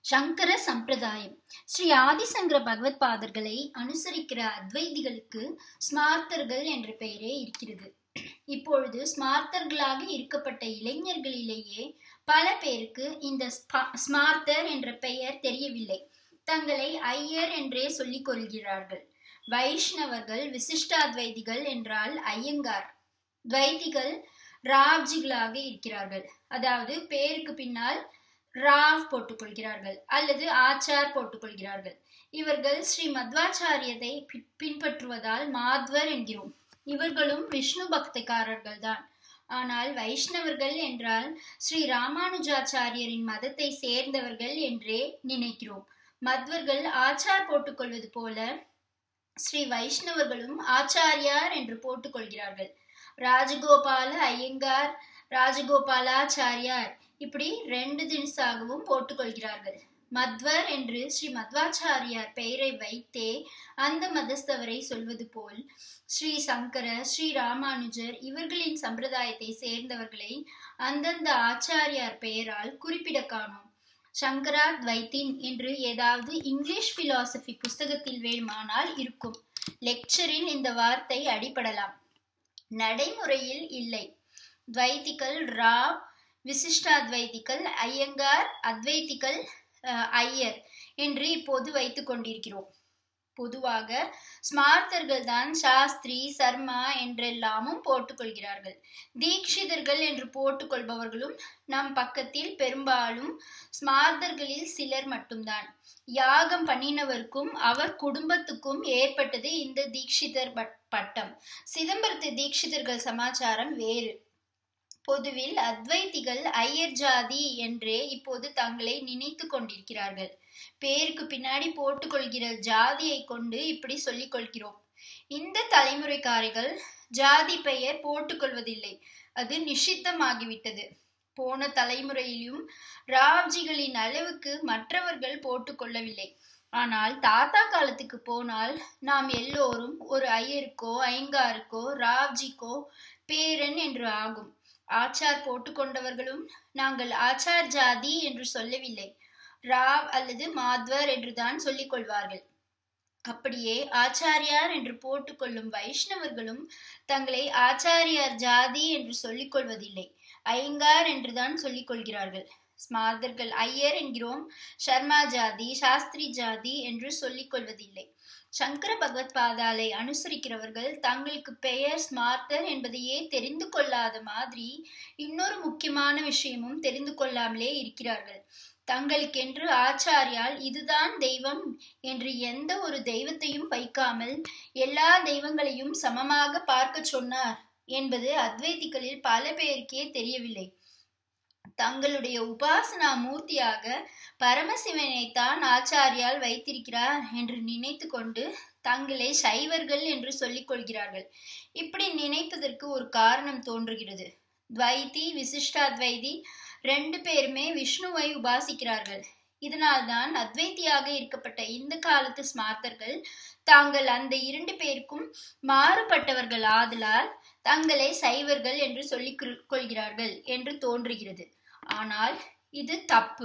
சங்கர சம்பிரதாயம் ஸ்ரீ ஆதிசங்கர பகவத் பாதர்களை அனுசரிக்கிற அத்வைதிகளுக்கு ஸ்மார்த்தர்கள் என்ற பெயரே இருக்கிறது இப்பொழுது ஸ்மார்த்தர்களாக இருக்கப்பட்ட இளைஞர்களிலேயே பல பேருக்கு இந்த ஸ்பா- ஸ்மார்த்தர் என்ற பெயர் தெரியவில்லை தங்களை ஐயர் என்றே சொல்லிக் கொள்கிறார்கள் வைஷ்ணவர்கள் விசிஷ்டாத்வைதிகள் என்றால் ஐயங்கார் துவைதிகள் ராவ்ஜிகளாக இருக்கிறார்கள் அதாவது பேருக்கு பின்னால் ராவ் போட்டுக்கொள்கிறார்கள் அல்லது ஆச்சார் போட்டுக்கொள்கிறார்கள் இவர்கள் ஸ்ரீ மத்வாச்சாரியத்தை பி- பின்பற்றுவதால் மாத்வர் என்கிறோம் இவர்களும் விஷ்ணு பக்திக்காரர்கள் தான் ஆனால் வைஷ்ணவர்கள் என்றால் ஸ்ரீ ராமானுஜாச்சாரியரின் மதத்தை சேர்ந்தவர்கள் என்றே நினைக்கிறோம் மத்வர்கள் ஆச்சார் போட்டுக்கொள்வது போல ஸ்ரீ வைஷ்ணவர்களும் ஆச்சாரியார் என்று போட்டுக்கொள்கிறார்கள் ராஜகோபால ஐயங்கார் ராஜகோபாலாச்சாரியார் இப்படி ரெண்டு தினசாகவும் போட்டுக்கொள்கிறார்கள் மத்வர் என்று ஸ்ரீ மத்வாச்சாரியார் பெயரை வைத்தே அந்த மதஸ்தவரை சொல்வது போல் ஸ்ரீ சங்கர ஸ்ரீ ராமானுஜர் இவர்களின் சம்பிரதாயத்தை சேர்ந்தவர்களை அந்தந்த ஆச்சாரியார் பெயரால் குறிப்பிட காணோம் சங்கரா துவைத்தின் என்று ஏதாவது இங்கிலீஷ் பிலாசபி புஸ்தகத்தில் வேணுமானால் இருக்கும் லெக்சரில் இந்த வார்த்தை அடிபடலாம் நடைமுறையில் இல்லை துவைதிகள் ராவ் விசிஷ்டாத்வைதிகள் ஐயங்கார் அத்வைதிகள் அஹ், ஐயர் என்று இப்போது வைத்துக் கொண்டிருக்கிறோம் பொதுவாக ஸ்மார்த்தர்கள் தான் சாஸ்திரி சர்மா என்றெல்லாமும் போட்டுக்கொள்கிறார்கள் தீக்ஷிதர்கள் என்று போட்டுக்கொள்பவர்களும் நம் பக்கத்தில் பெரும்பாலும் ஸ்மார்த்தர்களில் சிலர் மட்டும்தான் யாகம் பண்ணினவருக்கும் அவர் குடும்பத்துக்கும் ஏற்பட்டது இந்த தீக்ஷிதர் பட்- பட்டம் சிதம்பரத்து தீக்ஷிதர்கள் சமாச்சாரம் வேறு பொதுவில் அத்வைதிகள் ஐயர் ஜாதி என்றே இப்போது தங்களை நினைத்து கொண்டிருக்கிறார்கள் பேருக்கு பின்னாடி போட்டுக்கொள்கிற ஜாதியை கொண்டு இப்படி சொல்லிக் கொள்கிறோம் இந்த தலைமுறைக்காரிகள் ஜாதி பெயர் போட்டுக்கொள்வதில்லை அது நிஷித்தமாகிவிட்டது போன தலைமுறையிலும் ராவ்ஜிகளின் அளவுக்கு மற்றவர்கள் போட்டுக்கொள்ளவில்லை ஆனால் தாத்தா காலத்துக்கு போனால் நாம் எல்லோரும் ஒரு ஐயருக்கோ ஐங்காருக்கோ ராவ்ஜிக்கோ பேரன் என்று ஆகும் ஆச்சார் போட்டுக்கொண்டவர்களும் நாங்கள் ஆச்சார் ஜாதி என்று சொல்லவில்லை ராவ் அல்லது மாத்வர் என்றுதான் சொல்லிக் கொள்வார்கள் அப்படியே ஆச்சாரியார் என்று போட்டுக்கொள்ளும் வைஷ்ணவர்களும் தங்களை ஆச்சாரியார் ஜாதி என்று சொல்லிக் கொள்வதில்லை ஐங்கார் என்றுதான் சொல்லிக் கொள்கிறார்கள் ஸ்மார்த்தர்கள் ஐயர் என்கிறோம் சர்மா ஜாதி சாஸ்திரி ஜாதி என்று சொல்லிக் கொள்வதில்லை சங்கர பகவத் பாதாலை அனுசரிக்கிறவர்கள் தங்களுக்கு பெயர் ஸ்மார்த்தர் என்பதையே தெரிந்து கொள்ளாத மாதிரி இன்னொரு முக்கியமான விஷயமும் தெரிந்து கொள்ளாமலே இருக்கிறார்கள் தங்களுக்கென்று ஆச்சாரியால் இதுதான் தெய்வம் என்று எந்த ஒரு தெய்வத்தையும் வைக்காமல் எல்லா தெய்வங்களையும் சமமாக பார்க்க சொன்னார் என்பது அத்வைதிகளில் பல பேருக்கே தெரியவில்லை தங்களுடைய உபாசனா மூர்த்தியாக பரமசிவனை தான் ஆச்சாரியால் வைத்திருக்கிறார் என்று நினைத்து கொண்டு தங்களை சைவர்கள் என்று சொல்லிக் கொள்கிறார்கள் இப்படி நினைப்பதற்கு ஒரு காரணம் தோன்றுகிறது துவைதி விசிஷ்டாத்வைதி ரெண்டு பேருமே விஷ்ணுவை உபாசிக்கிறார்கள் இதனால்தான் அத்வைத்தியாக இருக்கப்பட்ட இந்த காலத்து ஸ்மார்த்தர்கள் தாங்கள் அந்த இரண்டு பேருக்கும் மாறுபட்டவர்கள் ஆதலால் தங்களை சைவர்கள் என்று சொல்லிக் கொள்- கொள்கிறார்கள் என்று தோன்றுகிறது ஆனால் இது தப்பு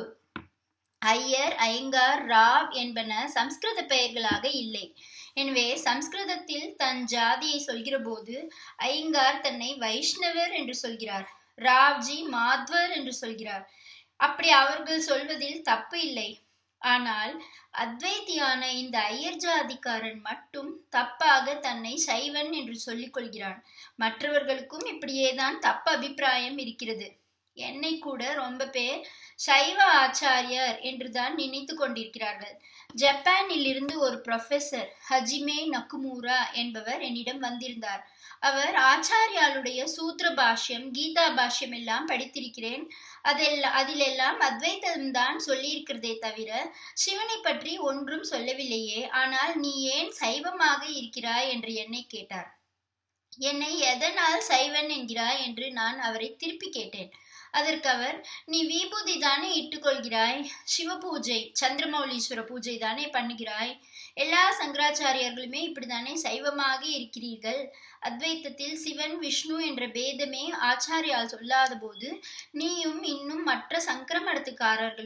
ஐயர் ஐங்கார் ராவ் என்பன சம்ஸ்கிருத பெயர்களாக இல்லை எனவே சம்ஸ்கிருதத்தில் தன் ஜாதியை சொல்கிற போது ஐங்கார் தன்னை வைஷ்ணவர் என்று சொல்கிறார் ராவ்ஜி மாத்வர் என்று சொல்கிறார் அப்படி அவர்கள் சொல்வதில் தப்பு இல்லை ஆனால் அத்வைத்தியான இந்த ஐயர் ஜாதிக்காரன் மட்டும் தப்பாக தன்னை சைவன் என்று சொல்லிக் கொள்கிறான் மற்றவர்களுக்கும் இப்படியேதான் தப்பு அபிப்பிராயம் இருக்கிறது என்னை கூட ரொம்ப பேர் சைவ ஆச்சாரியர் என்றுதான் நினைத்து கொண்டிருக்கிறார்கள் ஜப்பானில் இருந்து ஒரு ப்ரொஃபசர் ஹஜிமே நக்குமூரா என்பவர் என்னிடம் வந்திருந்தார் அவர் ஆச்சாரியாளுடைய சூத்திர பாஷ்யம் கீதா பாஷ்யம் எல்லாம் படித்திருக்கிறேன் அதெல்லாம் அதிலெல்லாம் அத்வைதம் தான் சொல்லியிருக்கிறதே தவிர சிவனை பற்றி ஒன்றும் சொல்லவில்லையே ஆனால் நீ ஏன் சைவமாக இருக்கிறாய் என்று என்னை கேட்டார் என்னை எதனால் சைவன் என்கிறாய் என்று நான் அவரை திருப்பி கேட்டேன் அதற்கு அவர் நீ விபூதி தானே இட்டுக்கொள்கிறாய் சிவ பூஜை சந்திரமௌலீஸ்வர பூஜை தானே பண்ணுகிறாய் எல்லா சங்கராச்சாரியர்களுமே இப்படித்தானே சைவமாக இருக்கிறீர்கள் அத்வைத்தத்தில் சிவன் விஷ்ணு என்ற பேதமே ஆச்சாரியால் சொல்லாத போது நீயும் இன்னும் மற்ற சங்கர மடத்துக்காரர்களும்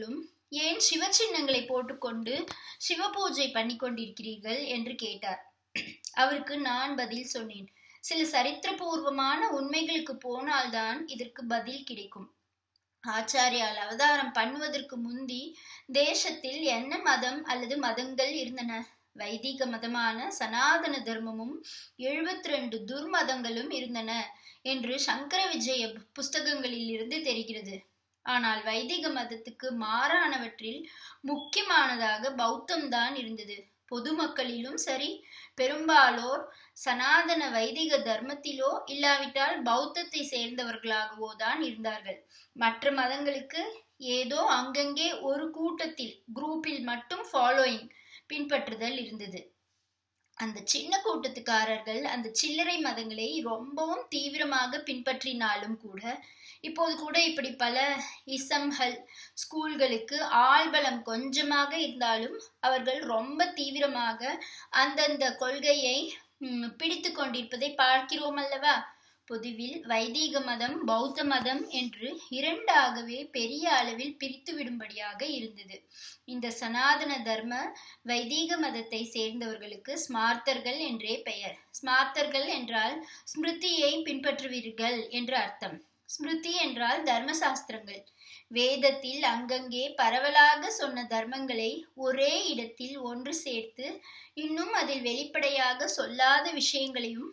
ஏன் சிவ சின்னங்களை போட்டுக்கொண்டு சிவ பூஜை பண்ணி கொண்டிருக்கிறீர்கள் என்று கேட்டார் அவருக்கு நான் பதில் சொன்னேன் சில சரித்திரபூர்வமான உண்மைகளுக்கு போனால்தான் இதற்கு பதில் கிடைக்கும் ஆச்சாரியால் அவதாரம் பண்ணுவதற்கு முந்தி தேசத்தில் என்ன மதம் அல்லது மதங்கள் இருந்தன வைதிக மதமான சனாதன தர்மமும் எழுபத்தி ரெண்டு துர்மதங்களும் இருந்தன என்று சங்கர விஜய புஸ்தகங்களில் இருந்து தெரிகிறது ஆனால் வைதிக மதத்துக்கு மாறானவற்றில் முக்கியமானதாக பௌத்தம் தான் இருந்தது பொதுமக்களிலும் சரி பெரும்பாலோர் சனாதன வைதிக தர்மத்திலோ இல்லாவிட்டால் பௌத்தத்தை சேர்ந்தவர்களாகவோ தான் இருந்தார்கள் மற்ற மதங்களுக்கு ஏதோ அங்கங்கே ஒரு கூட்டத்தில் குரூப்பில் மட்டும் ஃபாலோயிங் பின்பற்றுதல் இருந்தது அந்த சின்ன கூட்டத்துக்காரர்கள் அந்த சில்லறை மதங்களை ரொம்பவும் தீவிரமாக பின்பற்றினாலும் கூட இப்போது கூட இப்படி பல இசம்கள் ஸ்கூல்களுக்கு ஆள்பலம் கொஞ்சமாக இருந்தாலும் அவர்கள் ரொம்ப தீவிரமாக அந்தந்த கொள்கையை பிடித்து கொண்டிருப்பதை பார்க்கிறோம் அல்லவா பொதுவில் வைதீக மதம் பௌத்த மதம் என்று இரண்டாகவே பெரிய அளவில் பிரித்து விடும்படியாக இருந்தது இந்த சனாதன தர்ம வைதீக மதத்தை சேர்ந்தவர்களுக்கு ஸ்மார்த்தர்கள் என்றே பெயர் ஸ்மார்த்தர்கள் என்றால் ஸ்மிருதியை பின்பற்றுவீர்கள் என்று அர்த்தம் ஸ்மிருதி என்றால் தர்மசாஸ்திரங்கள் வேதத்தில் அங்கங்கே பரவலாக சொன்ன தர்மங்களை ஒரே இடத்தில் ஒன்று சேர்த்து இன்னும் அதில் வெளிப்படையாக சொல்லாத விஷயங்களையும்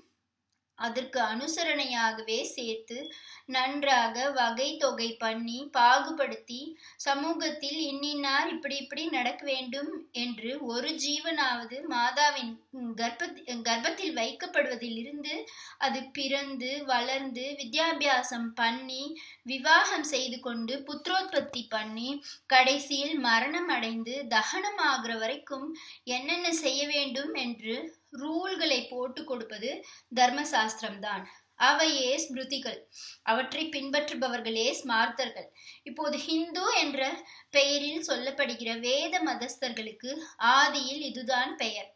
அதற்கு அனுசரணையாகவே சேர்த்து நன்றாக வகை தொகை பண்ணி பாகுபடுத்தி சமூகத்தில் இன்னின்னார் இப்படி இப்படி நடக்க வேண்டும் என்று ஒரு ஜீவனாவது மாதாவின் கர்ப்ப கர்ப்பத்தில் வைக்கப்படுவதிலிருந்து அது பிறந்து வளர்ந்து வித்யாபியாசம் பண்ணி விவாகம் செய்து கொண்டு புத்திரோத்பத்தி பண்ணி கடைசியில் மரணம் அடைந்து தகனம் ஆகிற வரைக்கும் என்னென்ன செய்ய வேண்டும் என்று ரூல்களை போட்டு கொடுப்பது தர்மசாஸ்திரம்தான் அவையே ஸ்மிருதிகள் அவற்றை பின்பற்றுபவர்களே ஸ்மார்த்தர்கள் இப்போது ஹிந்து என்ற பெயரில் சொல்லப்படுகிற வேத மதஸ்தர்களுக்கு ஆதியில் இதுதான் பெயர்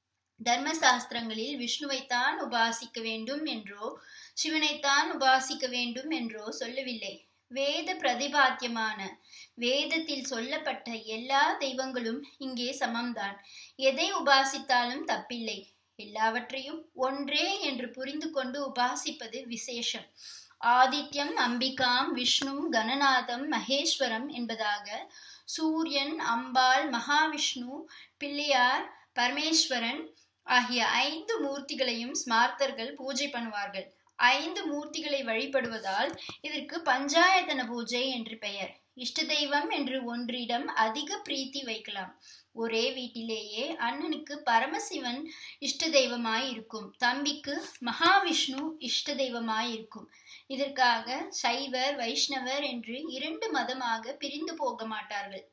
தர்மசாஸ்திரங்களில் விஷ்ணுவைத்தான் உபாசிக்க வேண்டும் என்றோ சிவனைத்தான் உபாசிக்க வேண்டும் என்றோ சொல்லவில்லை வேத பிரதிபாத்தியமான வேதத்தில் சொல்லப்பட்ட எல்லா தெய்வங்களும் இங்கே சமம்தான் எதை உபாசித்தாலும் தப்பில்லை எல்லாவற்றையும் ஒன்றே என்று புரிந்து கொண்டு உபாசிப்பது விசேஷம் ஆதித்யம் அம்பிகாம் விஷ்ணு கணநாதம் மகேஸ்வரம் என்பதாக சூரியன் அம்பாள் மகாவிஷ்ணு பிள்ளையார் பரமேஸ்வரன் ஆகிய ஐந்து மூர்த்திகளையும் ஸ்மார்த்தர்கள் பூஜை பண்ணுவார்கள் ஐந்து மூர்த்திகளை வழிபடுவதால் இதற்கு பஞ்சாயத்தன பூஜை என்று பெயர் இஷ்ட தெய்வம் என்று ஒன்றிடம் அதிக பிரீத்தி வைக்கலாம் ஒரே வீட்டிலேயே அண்ணனுக்கு பரமசிவன் இஷ்ட தெய்வமாய் இருக்கும் தம்பிக்கு மகாவிஷ்ணு இஷ்ட தெய்வமாய் இருக்கும் இதற்காக சைவர் வைஷ்ணவர் என்று இரண்டு மதமாக பிரிந்து போக மாட்டார்கள்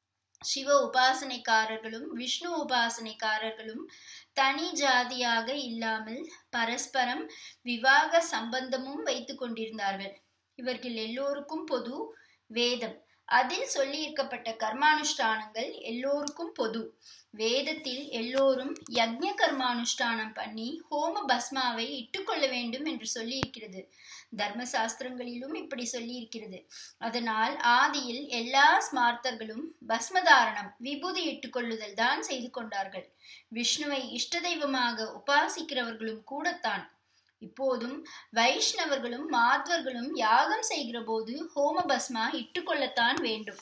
சிவ உபாசனைக்காரர்களும் விஷ்ணு உபாசனைக்காரர்களும் தனி ஜாதியாக இல்லாமல் பரஸ்பரம் விவாக சம்பந்தமும் வைத்து கொண்டிருந்தார்கள் இவர்கள் எல்லோருக்கும் பொது வேதம் அதில் சொல்லியிருக்கப்பட்ட கர்மானுஷ்டானங்கள் எல்லோருக்கும் பொது வேதத்தில் எல்லோரும் யக்ஞ கர்மானுஷ்டானம் பண்ணி ஹோம பஸ்மாவை இட்டுக்கொள்ள வேண்டும் என்று சொல்லியிருக்கிறது தர்மசாஸ்திரங்களிலும் இப்படி சொல்லியிருக்கிறது அதனால் ஆதியில் எல்லா ஸ்மார்த்தர்களும் பஸ்மதாரணம் விபூதி இட்டுக்கொள்ளுதல் தான் செய்து கொண்டார்கள் விஷ்ணுவை இஷ்ட தெய்வமாக உபாசிக்கிறவர்களும் கூடத்தான் இப்போதும் வைஷ்ணவர்களும் மாத்வர்களும் யாகம் செய்கிற போது ஹோம பஸ்மா இட்டுக்கொள்ளத்தான் வேண்டும்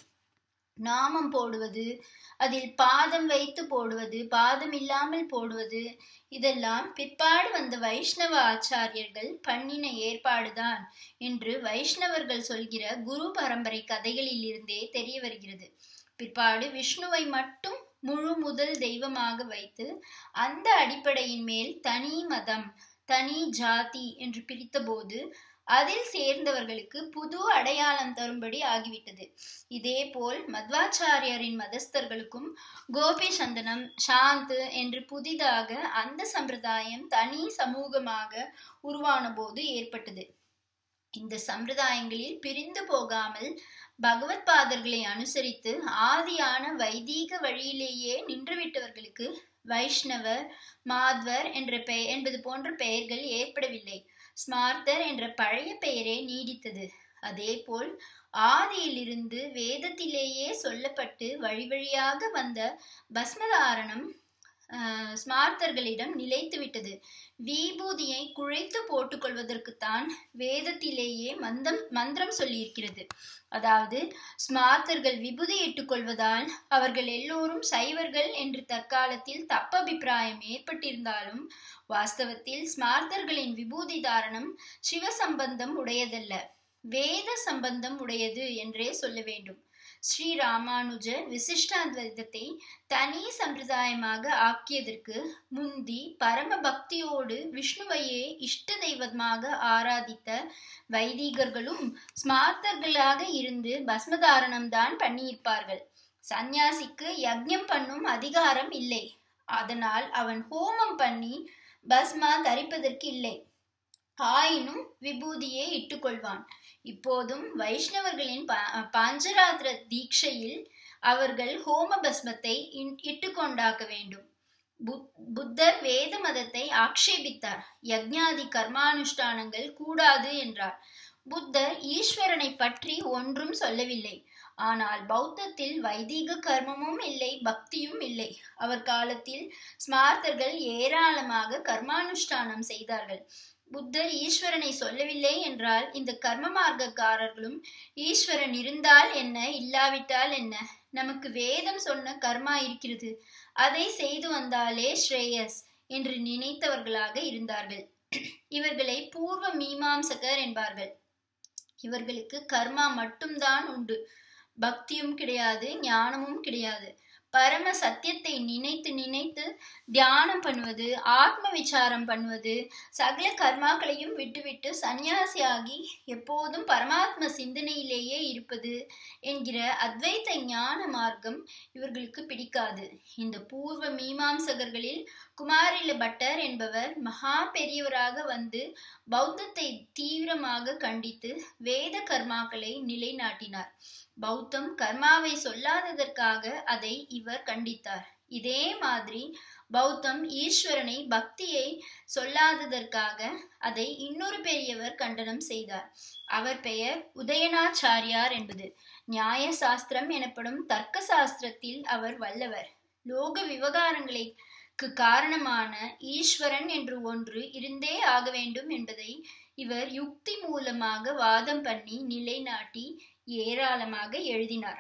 நாமம் போடுவது அதில் பாதம் வைத்து போடுவது பாதம் இல்லாமல் போடுவது இதெல்லாம் பிற்பாடு வந்த வைஷ்ணவ ஆச்சாரியர்கள் பண்ணின ஏற்பாடுதான் என்று வைஷ்ணவர்கள் சொல்கிற குரு பரம்பரை கதைகளில் இருந்தே தெரிய வருகிறது பிற்பாடு விஷ்ணுவை மட்டும் முழு முதல் தெய்வமாக வைத்து அந்த அடிப்படையின் மேல் தனி மதம் தனி ஜாதி என்று பிரித்தபோது அதில் சேர்ந்தவர்களுக்கு புது அடையாளம் தரும்படி ஆகிவிட்டது இதேபோல் மத்வாச்சாரியரின் மதஸ்தர்களுக்கும் கோபி சந்தனம் சாந்து என்று புதிதாக அந்த சம்பிரதாயம் தனி சமூகமாக உருவான போது ஏற்பட்டது இந்த சம்பிரதாயங்களில் பிரிந்து போகாமல் பகவத் பாதர்களை அனுசரித்து ஆதியான வைதீக வழியிலேயே நின்றுவிட்டவர்களுக்கு வைஷ்ணவர் மாத்வர் என்ற பெயர் என்பது போன்ற பெயர்கள் ஏற்படவில்லை ஸ்மார்த்தர் என்ற பழைய பெயரே நீடித்தது அதேபோல் ஆதியிலிருந்து வேதத்திலேயே சொல்லப்பட்டு வழி வழியாக வந்த பஸ்மதாரணம் ஆஹ், ஸ்மார்த்தர்களிடம் நிலைத்துவிட்டது விபூதியை குழைத்து போட்டுக்கொள்வதற்குத்தான் வேதத்திலேயே மந்தம் மந்திரம் சொல்லியிருக்கிறது அதாவது ஸ்மார்த்தர்கள் விபூதி இட்டுக்கொள்வதால் அவர்கள் எல்லோரும் சைவர்கள் என்று தற்காலத்தில் தப்பபிப்பிராயம் ஏற்பட்டிருந்தாலும் வாஸ்தவத்தில் ஸ்மார்த்தர்களின் விபூதி தாரணம் சிவ சம்பந்தம் உடையதல்ல வேத சம்பந்தம் உடையது என்றே சொல்ல வேண்டும் ஸ்ரீ ராமானுஜர் விசிஷ்டாத்வைதத்தை தனி சம்பிரதாயமாக ஆக்கியதற்கு முந்தி பரம பக்தியோடு விஷ்ணுவையே இஷ்ட தெய்வமாக ஆராதித்த வைதிகர்களும் ஸ்மார்த்தர்களாக இருந்து பஸ்மதாரணம் தான் பண்ணியிருப்பார்கள் சந்நியாசிக்கு யஜ்ஞம் பண்ணும் அதிகாரம் இல்லை அதனால் அவன் ஹோமம் பண்ணி பஸ்மா தரிப்பதற்கு இல்லை ஆயினும் விபூதியே இட்டுக்கொள்வான் இப்போதும் வைஷ்ணவர்களின் பா- பாஞ்சராத்திர தீட்சையில் அவர்கள் ஹோம பஸ்மத்தை இன்- இட்டுக்கொண்டாக்க வேண்டும் புத்- புத்தர் வேத மதத்தை ஆக்ஷேபித்தார் யக்ஞாதி கர்மானுஷ்டானங்கள் கூடாது என்றார் புத்தர் ஈஸ்வரனை பற்றி ஒன்றும் சொல்லவில்லை ஆனால் பௌத்தத்தில் வைதீக கர்மமும் இல்லை பக்தியும் இல்லை அவர் காலத்தில் ஸ்மார்த்தர்கள் ஏராளமாக கர்மானுஷ்டானம் செய்தார்கள் புத்தர் ஈஸ்வரனை சொல்லவில்லை என்றால் இந்த கர்ம மார்க்கக்காரர்களும் ஈஸ்வரன் இருந்தால் என்ன இல்லாவிட்டால் என்ன நமக்கு வேதம் சொன்ன கர்மா இருக்கிறது அதை செய்து வந்தாலே ஸ்ரேயஸ் என்று நினைத்தவர்களாக இருந்தார்கள் இவர்களை பூர்வ மீமாம்சகர் என்பார்கள் இவர்களுக்கு கர்மா மட்டும்தான் உண்டு பக்தியும் கிடையாது ஞானமும் கிடையாது பரம சத்தியத்தை நினைத்து நினைத்து தியானம் பண்ணுவது ஆத்ம விசாரம் பண்ணுவது சகல கர்மாக்களையும் விட்டுவிட்டு சந்நியாசியாகி எப்போதும் பரமாத்ம சிந்தனையிலேயே இருப்பது என்கிற அத்வைத ஞான மார்க்கம் இவர்களுக்கு பிடிக்காது இந்த பூர்வ மீமாம்சகர்களில் குமாரில பட்டர் என்பவர் மகா பெரியவராக வந்து பௌத்தத்தை தீவிரமாக கண்டித்து வேத கர்மாக்களை நிலைநாட்டினார் பௌத்தம் கர்மாவை சொல்லாததற்காக அதை இவர் கண்டித்தார் இதே மாதிரி பௌத்தம் ஈஸ்வரனை பக்தியை சொல்லாததற்காக அதை இன்னொரு பெரியவர் கண்டனம் செய்தார் அவர் பெயர் உதயநாச்சாரியார் என்பது நியாய சாஸ்திரம் எனப்படும் தர்க்க சாஸ்திரத்தில் அவர் வல்லவர் லோக விவகாரங்களுக்கு காரணமான ஈஸ்வரன் என்று ஒன்று இருந்தே ஆக வேண்டும் என்பதை இவர் யுக்தி மூலமாக வாதம் பண்ணி நிலைநாட்டி ஏராளமாக எழுதினார்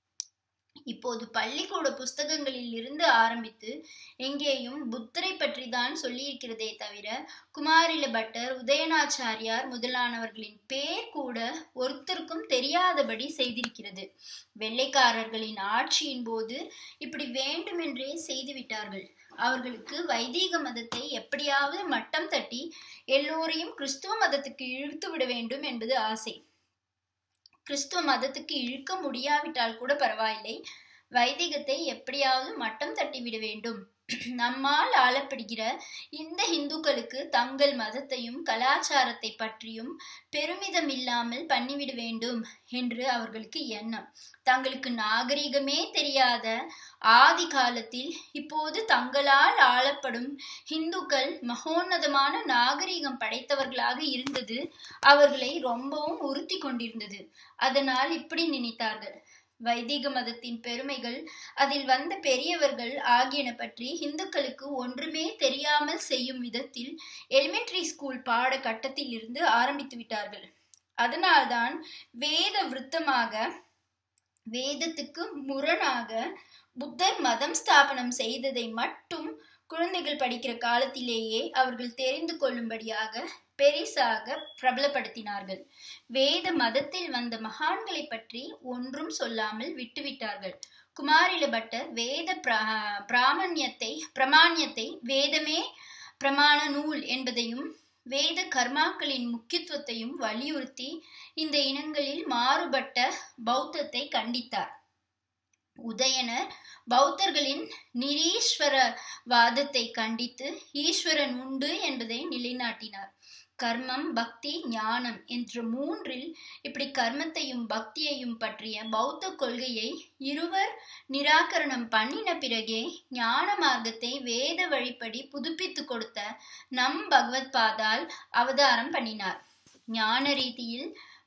இப்போது பள்ளிக்கூட புஸ்தகங்களில் இருந்து ஆரம்பித்து எங்கேயும் புத்தரை பற்றி தான் சொல்லியிருக்கிறதே தவிர குமாரில பட்டர் உதயநாச்சாரியார் முதலானவர்களின் பேர் கூட ஒருத்தருக்கும் தெரியாதபடி செய்திருக்கிறது வெள்ளைக்காரர்களின் ஆட்சியின் போது இப்படி வேண்டுமென்றே செய்துவிட்டார்கள் அவர்களுக்கு வைதீக மதத்தை எப்படியாவது மட்டம் தட்டி எல்லோரையும் கிறிஸ்துவ மதத்துக்கு இழுத்து விட வேண்டும் என்பது ஆசை கிறிஸ்துவ மதத்துக்கு இழுக்க முடியாவிட்டால் கூட பரவாயில்லை வைதிகத்தை எப்படியாவது மட்டம் தட்டிவிட வேண்டும் நம்மால் ஆளப்படுகிற இந்த இந்துக்களுக்கு தங்கள் மதத்தையும் கலாச்சாரத்தை பற்றியும் பெருமிதம் இல்லாமல் பண்ணிவிட வேண்டும் என்று அவர்களுக்கு எண்ணம் தங்களுக்கு நாகரிகமே தெரியாத ஆதி காலத்தில் இப்போது தங்களால் ஆளப்படும் இந்துக்கள் மகோன்னதமான நாகரிகம் படைத்தவர்களாக இருந்தது அவர்களை ரொம்பவும் உறுத்தி கொண்டிருந்தது அதனால் இப்படி நினைத்தார்கள் வைதிக மதத்தின் பெருமைகள் அதில் வந்த பெரியவர்கள் ஆகியன பற்றி இந்துக்களுக்கு ஒன்றுமே தெரியாமல் செய்யும் விதத்தில் எலிமெண்டரி ஸ்கூல் பாட கட்டத்தில் இருந்து ஆரம்பித்து விட்டார்கள் அதனால்தான் வேத விருத்தமாக வேதத்துக்கு முரணாக புத்தர் மதம் ஸ்தாபனம் செய்ததை மட்டும் குழந்தைகள் படிக்கிற காலத்திலேயே அவர்கள் தெரிந்து கொள்ளும்படியாக பெரிசாக பிரபலப்படுத்தினார்கள் வேத மதத்தில் வந்த மகான்களை பற்றி ஒன்றும் சொல்லாமல் விட்டுவிட்டார்கள் குமாரில பட்டர் வேத பிரா- பிராமணியத்தை பிரமாணியத்தை வேதமே பிரமாண நூல் என்பதையும் வேத கர்மாக்களின் முக்கியத்துவத்தையும் வலியுறுத்தி இந்த இனங்களில் மாறுபட்ட பௌத்தத்தை கண்டித்தார் உதயனர் பௌத்தர்களின் நிரீஸ்வர வாதத்தை கண்டித்து ஈஸ்வரன் உண்டு என்பதை நிலைநாட்டினார் கர்மம் பக்தி ஞானம் என்ற மூன்றில் இப்படி கர்மத்தையும் பக்தியையும் பற்றிய பௌத்த கொள்கையை இருவர் நிராகரணம் பண்ணின பிறகே ஞான மார்க்கத்தை வேத வழிப்படி புதுப்பித்து கொடுத்த நம் பகவத் பாதால் அவதாரம் பண்ணினார் ஞான ரீதியில்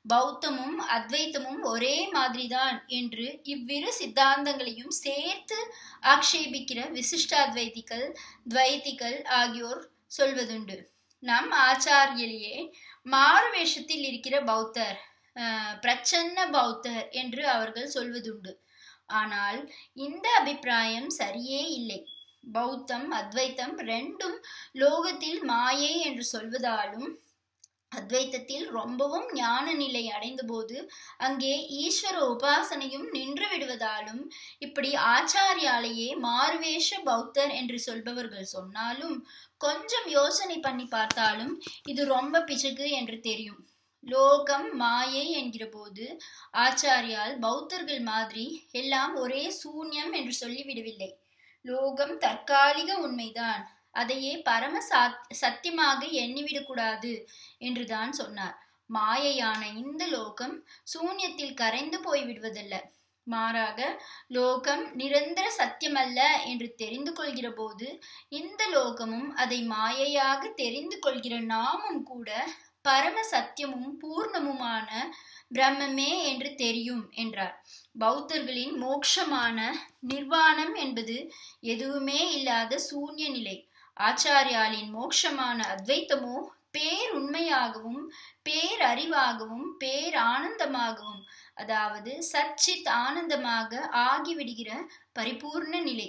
பௌத்தமும் அத்வைத்தமும் ஒரே மாதிரிதான் என்று இவ்விரு சித்தாந்தங்களையும் சேர்த்து ஆக்ஷேபிக்கிற விசிஷ்டாத்வைதிகள் துவைதிகள் ஆகியோர் சொல்வதுண்டு நம் ஆச்சாரியலையே மாறு வேஷத்தில் இருக்கிற பௌத்தர் பிரச்சன்ன பௌத்தர் என்று அவர்கள் சொல்வதுண்டு ஆனால் இந்த அபிப்பிராயம் சரியே இல்லை பௌத்தம் அத்வைத்தம் ரெண்டும் லோகத்தில் மாயை என்று சொல்வதாலும் அத்வைத்தத்தில் ரொம்பவும் ஞான நிலை அடைந்தபோது அங்கே ஈஸ்வர உபாசனையும் நின்று விடுவதாலும் இப்படி ஆச்சாரியாலேயே மாறுவேஷ பௌத்தர் என்று சொல்பவர்கள் சொன்னாலும் கொஞ்சம் யோசனை பண்ணி பார்த்தாலும் இது ரொம்ப பிசகு என்று தெரியும் லோகம் மாயை என்கிற போது ஆச்சாரியால் பௌத்தர்கள் மாதிரி எல்லாம் ஒரே சூன்யம் என்று சொல்லிவிடவில்லை லோகம் தற்காலிக உண்மைதான் அதையே பரம சத்தியமாக எண்ணிவிடக்கூடாது என்றுதான் சொன்னார் மாயையான இந்த லோகம் சூன்யத்தில் கரைந்து போய்விடுவதல்ல மாறாக லோகம் நிரந்தர சத்தியமல்ல என்று தெரிந்து கொள்கிற போது இந்த லோகமும் அதை மாயையாக தெரிந்து கொள்கிற நாமும் கூட பரம சத்தியமும் பூர்ணமுமான பிரம்மமே என்று தெரியும் என்றார் பௌத்தர்களின் மோட்சமான நிர்வாணம் என்பது எதுவுமே இல்லாத சூன்ய நிலை ஆச்சாரியாலின் மோட்சமான அத்வைத்தமோ பேருண்மையாகவும் பேரறிவாகவும் பேர் ஆனந்தமாகவும் அதாவது சச்சித் ஆனந்தமாக ஆகிவிடுகிற பரிபூர்ண நிலை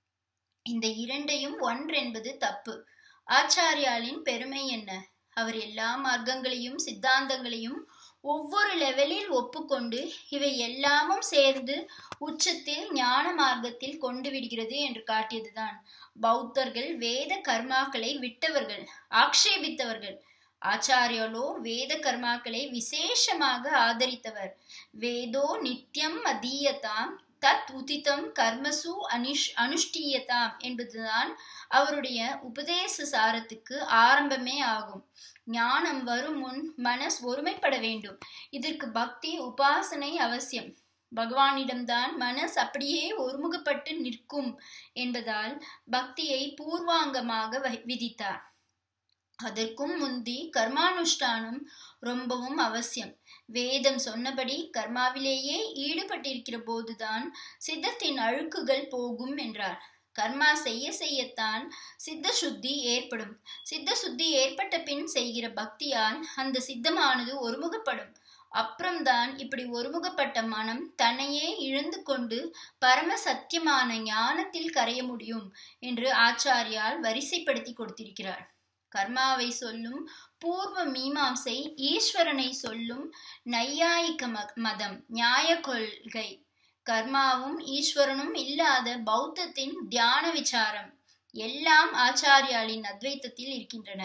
இந்த இரண்டையும் ஒன்றென்பது தப்பு ஆச்சாரியாலின் பெருமை என்ன அவர் எல்லா மார்க்கங்களையும் சித்தாந்தங்களையும் ஒவ்வொரு லெவலில் ஒப்புக்கொண்டு இவை எல்லாமும் சேர்ந்து உச்சத்தில் ஞான மார்க்கத்தில் கொண்டு விடுகிறது என்று காட்டியதுதான் பௌத்தர்கள் வேத கர்மாக்களை விட்டவர்கள் ஆக்ஷேபித்தவர்கள் ஆச்சாரியாலோ வேத கர்மாக்களை விசேஷமாக ஆதரித்தவர் வேதோ நித்தியம் அதீயதாம் தத் உதிதம் கர்மசு அனுஷ் அனுஷ்டீயதாம் என்பதுதான் அவருடைய உபதேச சாரத்துக்கு ஆரம்பமே ஆகும் ஞானம் வரும் முன் மனஸ் ஒருமைப்பட வேண்டும் இதற்கு பக்தி உபாசனை அவசியம் பகவானிடம்தான் மனஸ் அப்படியே ஒருமுகப்பட்டு நிற்கும் என்பதால் பக்தியை பூர்வாங்கமாக விதித்தார் அதற்கும் முந்தி கர்மானுஷ்டானம் ரொம்பவும் அவசியம் வேதம் சொன்னபடி கர்மாவிலேயே ஈடுபட்டிருக்கிற போதுதான் சித்தத்தின் அழுக்குகள் போகும் என்றார் கர்மா செய்ய செய்யத்தான் சித்த சுத்தி ஏற்படும் சித்த சுத்தி ஏற்பட்ட பின் செய்கிற பக்தியால் அந்த சித்தமானது ஒருமுகப்படும் அப்புறம்தான் இப்படி ஒருமுகப்பட்ட மனம் தன்னையே இழந்து கொண்டு பரம சத்தியமான ஞானத்தில் கரைய முடியும் என்று ஆச்சாரியால் வரிசைப்படுத்தி கொடுத்திருக்கிறார் கர்மாவை சொல்லும் பூர்வ மீமாம்சை ஈஸ்வரனை சொல்லும் நையாயிக்க மதம் நியாய கொள்கை கர்மாவும் ஈஸ்வரனும் இல்லாத பௌத்தத்தின் தியான விசாரம் எல்லாம் ஆச்சாரியாலின் அத்வைத்தத்தில் இருக்கின்றன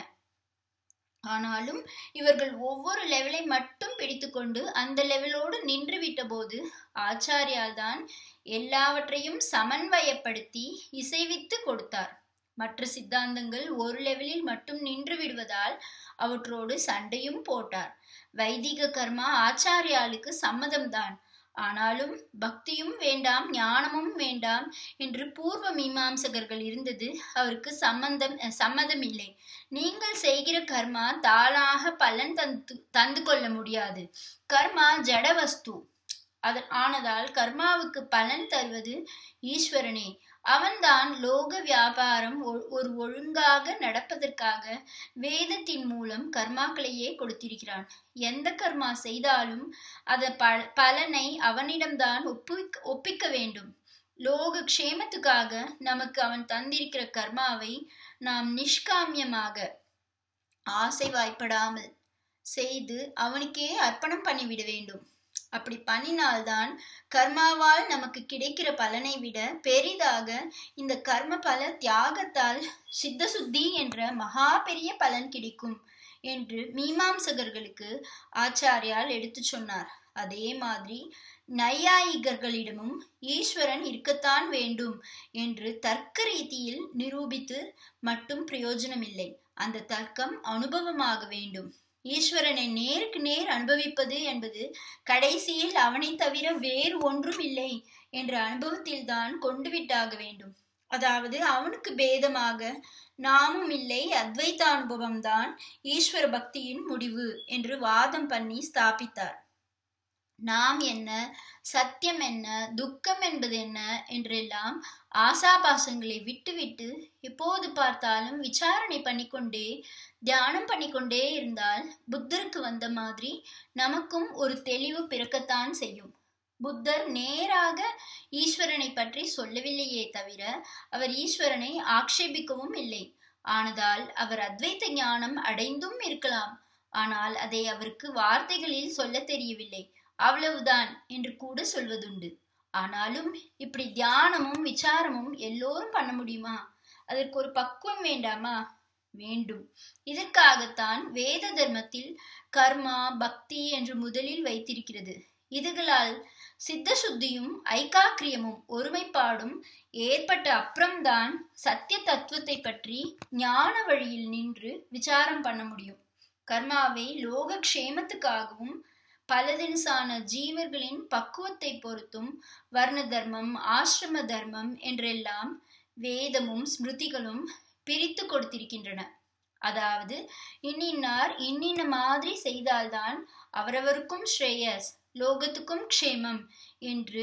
ஆனாலும் இவர்கள் ஒவ்வொரு லெவலை மட்டும் பிடித்துக்கொண்டு அந்த லெவலோடு நின்று விட்ட போது ஆச்சாரியால் தான் எல்லாவற்றையும் சமன்வயப்படுத்தி இசைவித்து கொடுத்தார் மற்ற சித்தாந்தங்கள் ஒரு லெவலில் மட்டும் நின்று விடுவதால் அவற்றோடு சண்டையும் போட்டார் வைதிக கர்மா ஆச்சாரியாளுக்கு சம்மதம்தான் ஆனாலும் பக்தியும் வேண்டாம் ஞானமும் வேண்டாம் என்று பூர்வ மீமாம்சகர்கள் இருந்தது அவருக்கு சம்பந்தம் சம்மதம் இல்லை நீங்கள் செய்கிற கர்மா தாளாக பலன் தந்து தந்து கொள்ள முடியாது கர்மா ஜடவஸ்து அது ஆனதால் கர்மாவுக்கு பலன் தருவது ஈஸ்வரனே அவன்தான் லோக வியாபாரம் ஒரு ஒழுங்காக நடப்பதற்காக வேதத்தின் மூலம் கர்மாக்களையே கொடுத்திருக்கிறான் எந்த கர்மா செய்தாலும் அத ப பலனை அவனிடம்தான் ஒப்பிக்க ஒப்பிக்க வேண்டும் லோக க்ஷேமத்துக்காக நமக்கு அவன் தந்திருக்கிற கர்மாவை நாம் நிஷ்காமியமாக ஆசை வாய்ப்படாமல் செய்து அவனுக்கே அர்ப்பணம் பண்ணிவிட வேண்டும் அப்படி பண்ணினால்தான் கர்மாவால் நமக்கு கிடைக்கிற பலனை விட பெரிதாக இந்த கர்ம பல தியாகத்தால் சித்த சுத்தி என்ற மகா பெரிய பலன் கிடைக்கும் என்று மீமாம்சகர்களுக்கு ஆச்சாரியால் எடுத்து சொன்னார் அதே மாதிரி நையாயிகர்களிடமும் ஈஸ்வரன் இருக்கத்தான் வேண்டும் என்று தர்க்க ரீதியில் நிரூபித்து மட்டும் பிரயோஜனமில்லை அந்த தர்க்கம் அனுபவமாக வேண்டும் ஈஸ்வரனை நேருக்கு நேர் அனுபவிப்பது என்பது கடைசியில் அவனை தவிர வேறு ஒன்றும் இல்லை என்ற அனுபவத்தில் தான் கொண்டு விட்டாக வேண்டும் அதாவது அவனுக்கு பேதமாக நாமும் இல்லை அத்வைத அனுபவம்தான் ஈஸ்வர பக்தியின் முடிவு என்று வாதம் பண்ணி ஸ்தாபித்தார் நாம் என்ன சத்தியம் என்ன துக்கம் என்பது என்ன என்றெல்லாம் ஆசாபாசங்களை விட்டுவிட்டு எப்போது பார்த்தாலும் விசாரணை பண்ணிக்கொண்டே தியானம் பண்ணிக்கொண்டே இருந்தால் புத்தருக்கு வந்த மாதிரி நமக்கும் ஒரு தெளிவு பிறக்கத்தான் செய்யும் புத்தர் நேராக ஈஸ்வரனை பற்றி சொல்லவில்லையே தவிர அவர் ஈஸ்வரனை ஆக்ஷேபிக்கவும் இல்லை ஆனதால் அவர் அத்வைத்த ஞானம் அடைந்தும் இருக்கலாம் ஆனால் அதை அவருக்கு வார்த்தைகளில் சொல்ல தெரியவில்லை அவ்வளவுதான் என்று கூட சொல்வதுண்டு ஆனாலும் இப்படி தியானமும் விசாரமும் எல்லோரும் பண்ண முடியுமா அதற்கு ஒரு பக்குவம் வேண்டாமா வேண்டும் இதற்காகத்தான் வேத தர்மத்தில் கர்மா பக்தி என்று முதலில் வைத்திருக்கிறது இதுகளால் சித்த சுத்தியும் ஐகாக்கிரியமும் ஒருமைப்பாடும் ஏற்பட்ட அப்புறம்தான் சத்திய தத்துவத்தை பற்றி ஞான வழியில் நின்று விசாரம் பண்ண முடியும் கர்மாவை லோக க்ஷேமத்துக்காகவும் பலதினசான ஜீவர்களின் பக்குவத்தை பொறுத்தும் வர்ண தர்மம் ஆசிரம தர்மம் என்றெல்லாம் வேதமும் ஸ்மிருதிகளும் பிரித்து கொடுத்திருக்கின்றன அதாவது இன்னின்னார் இன்னின்ன மாதிரி செய்தால்தான் அவரவருக்கும் ஸ்ரேயஸ் லோகத்துக்கும் க்ஷேமம் என்று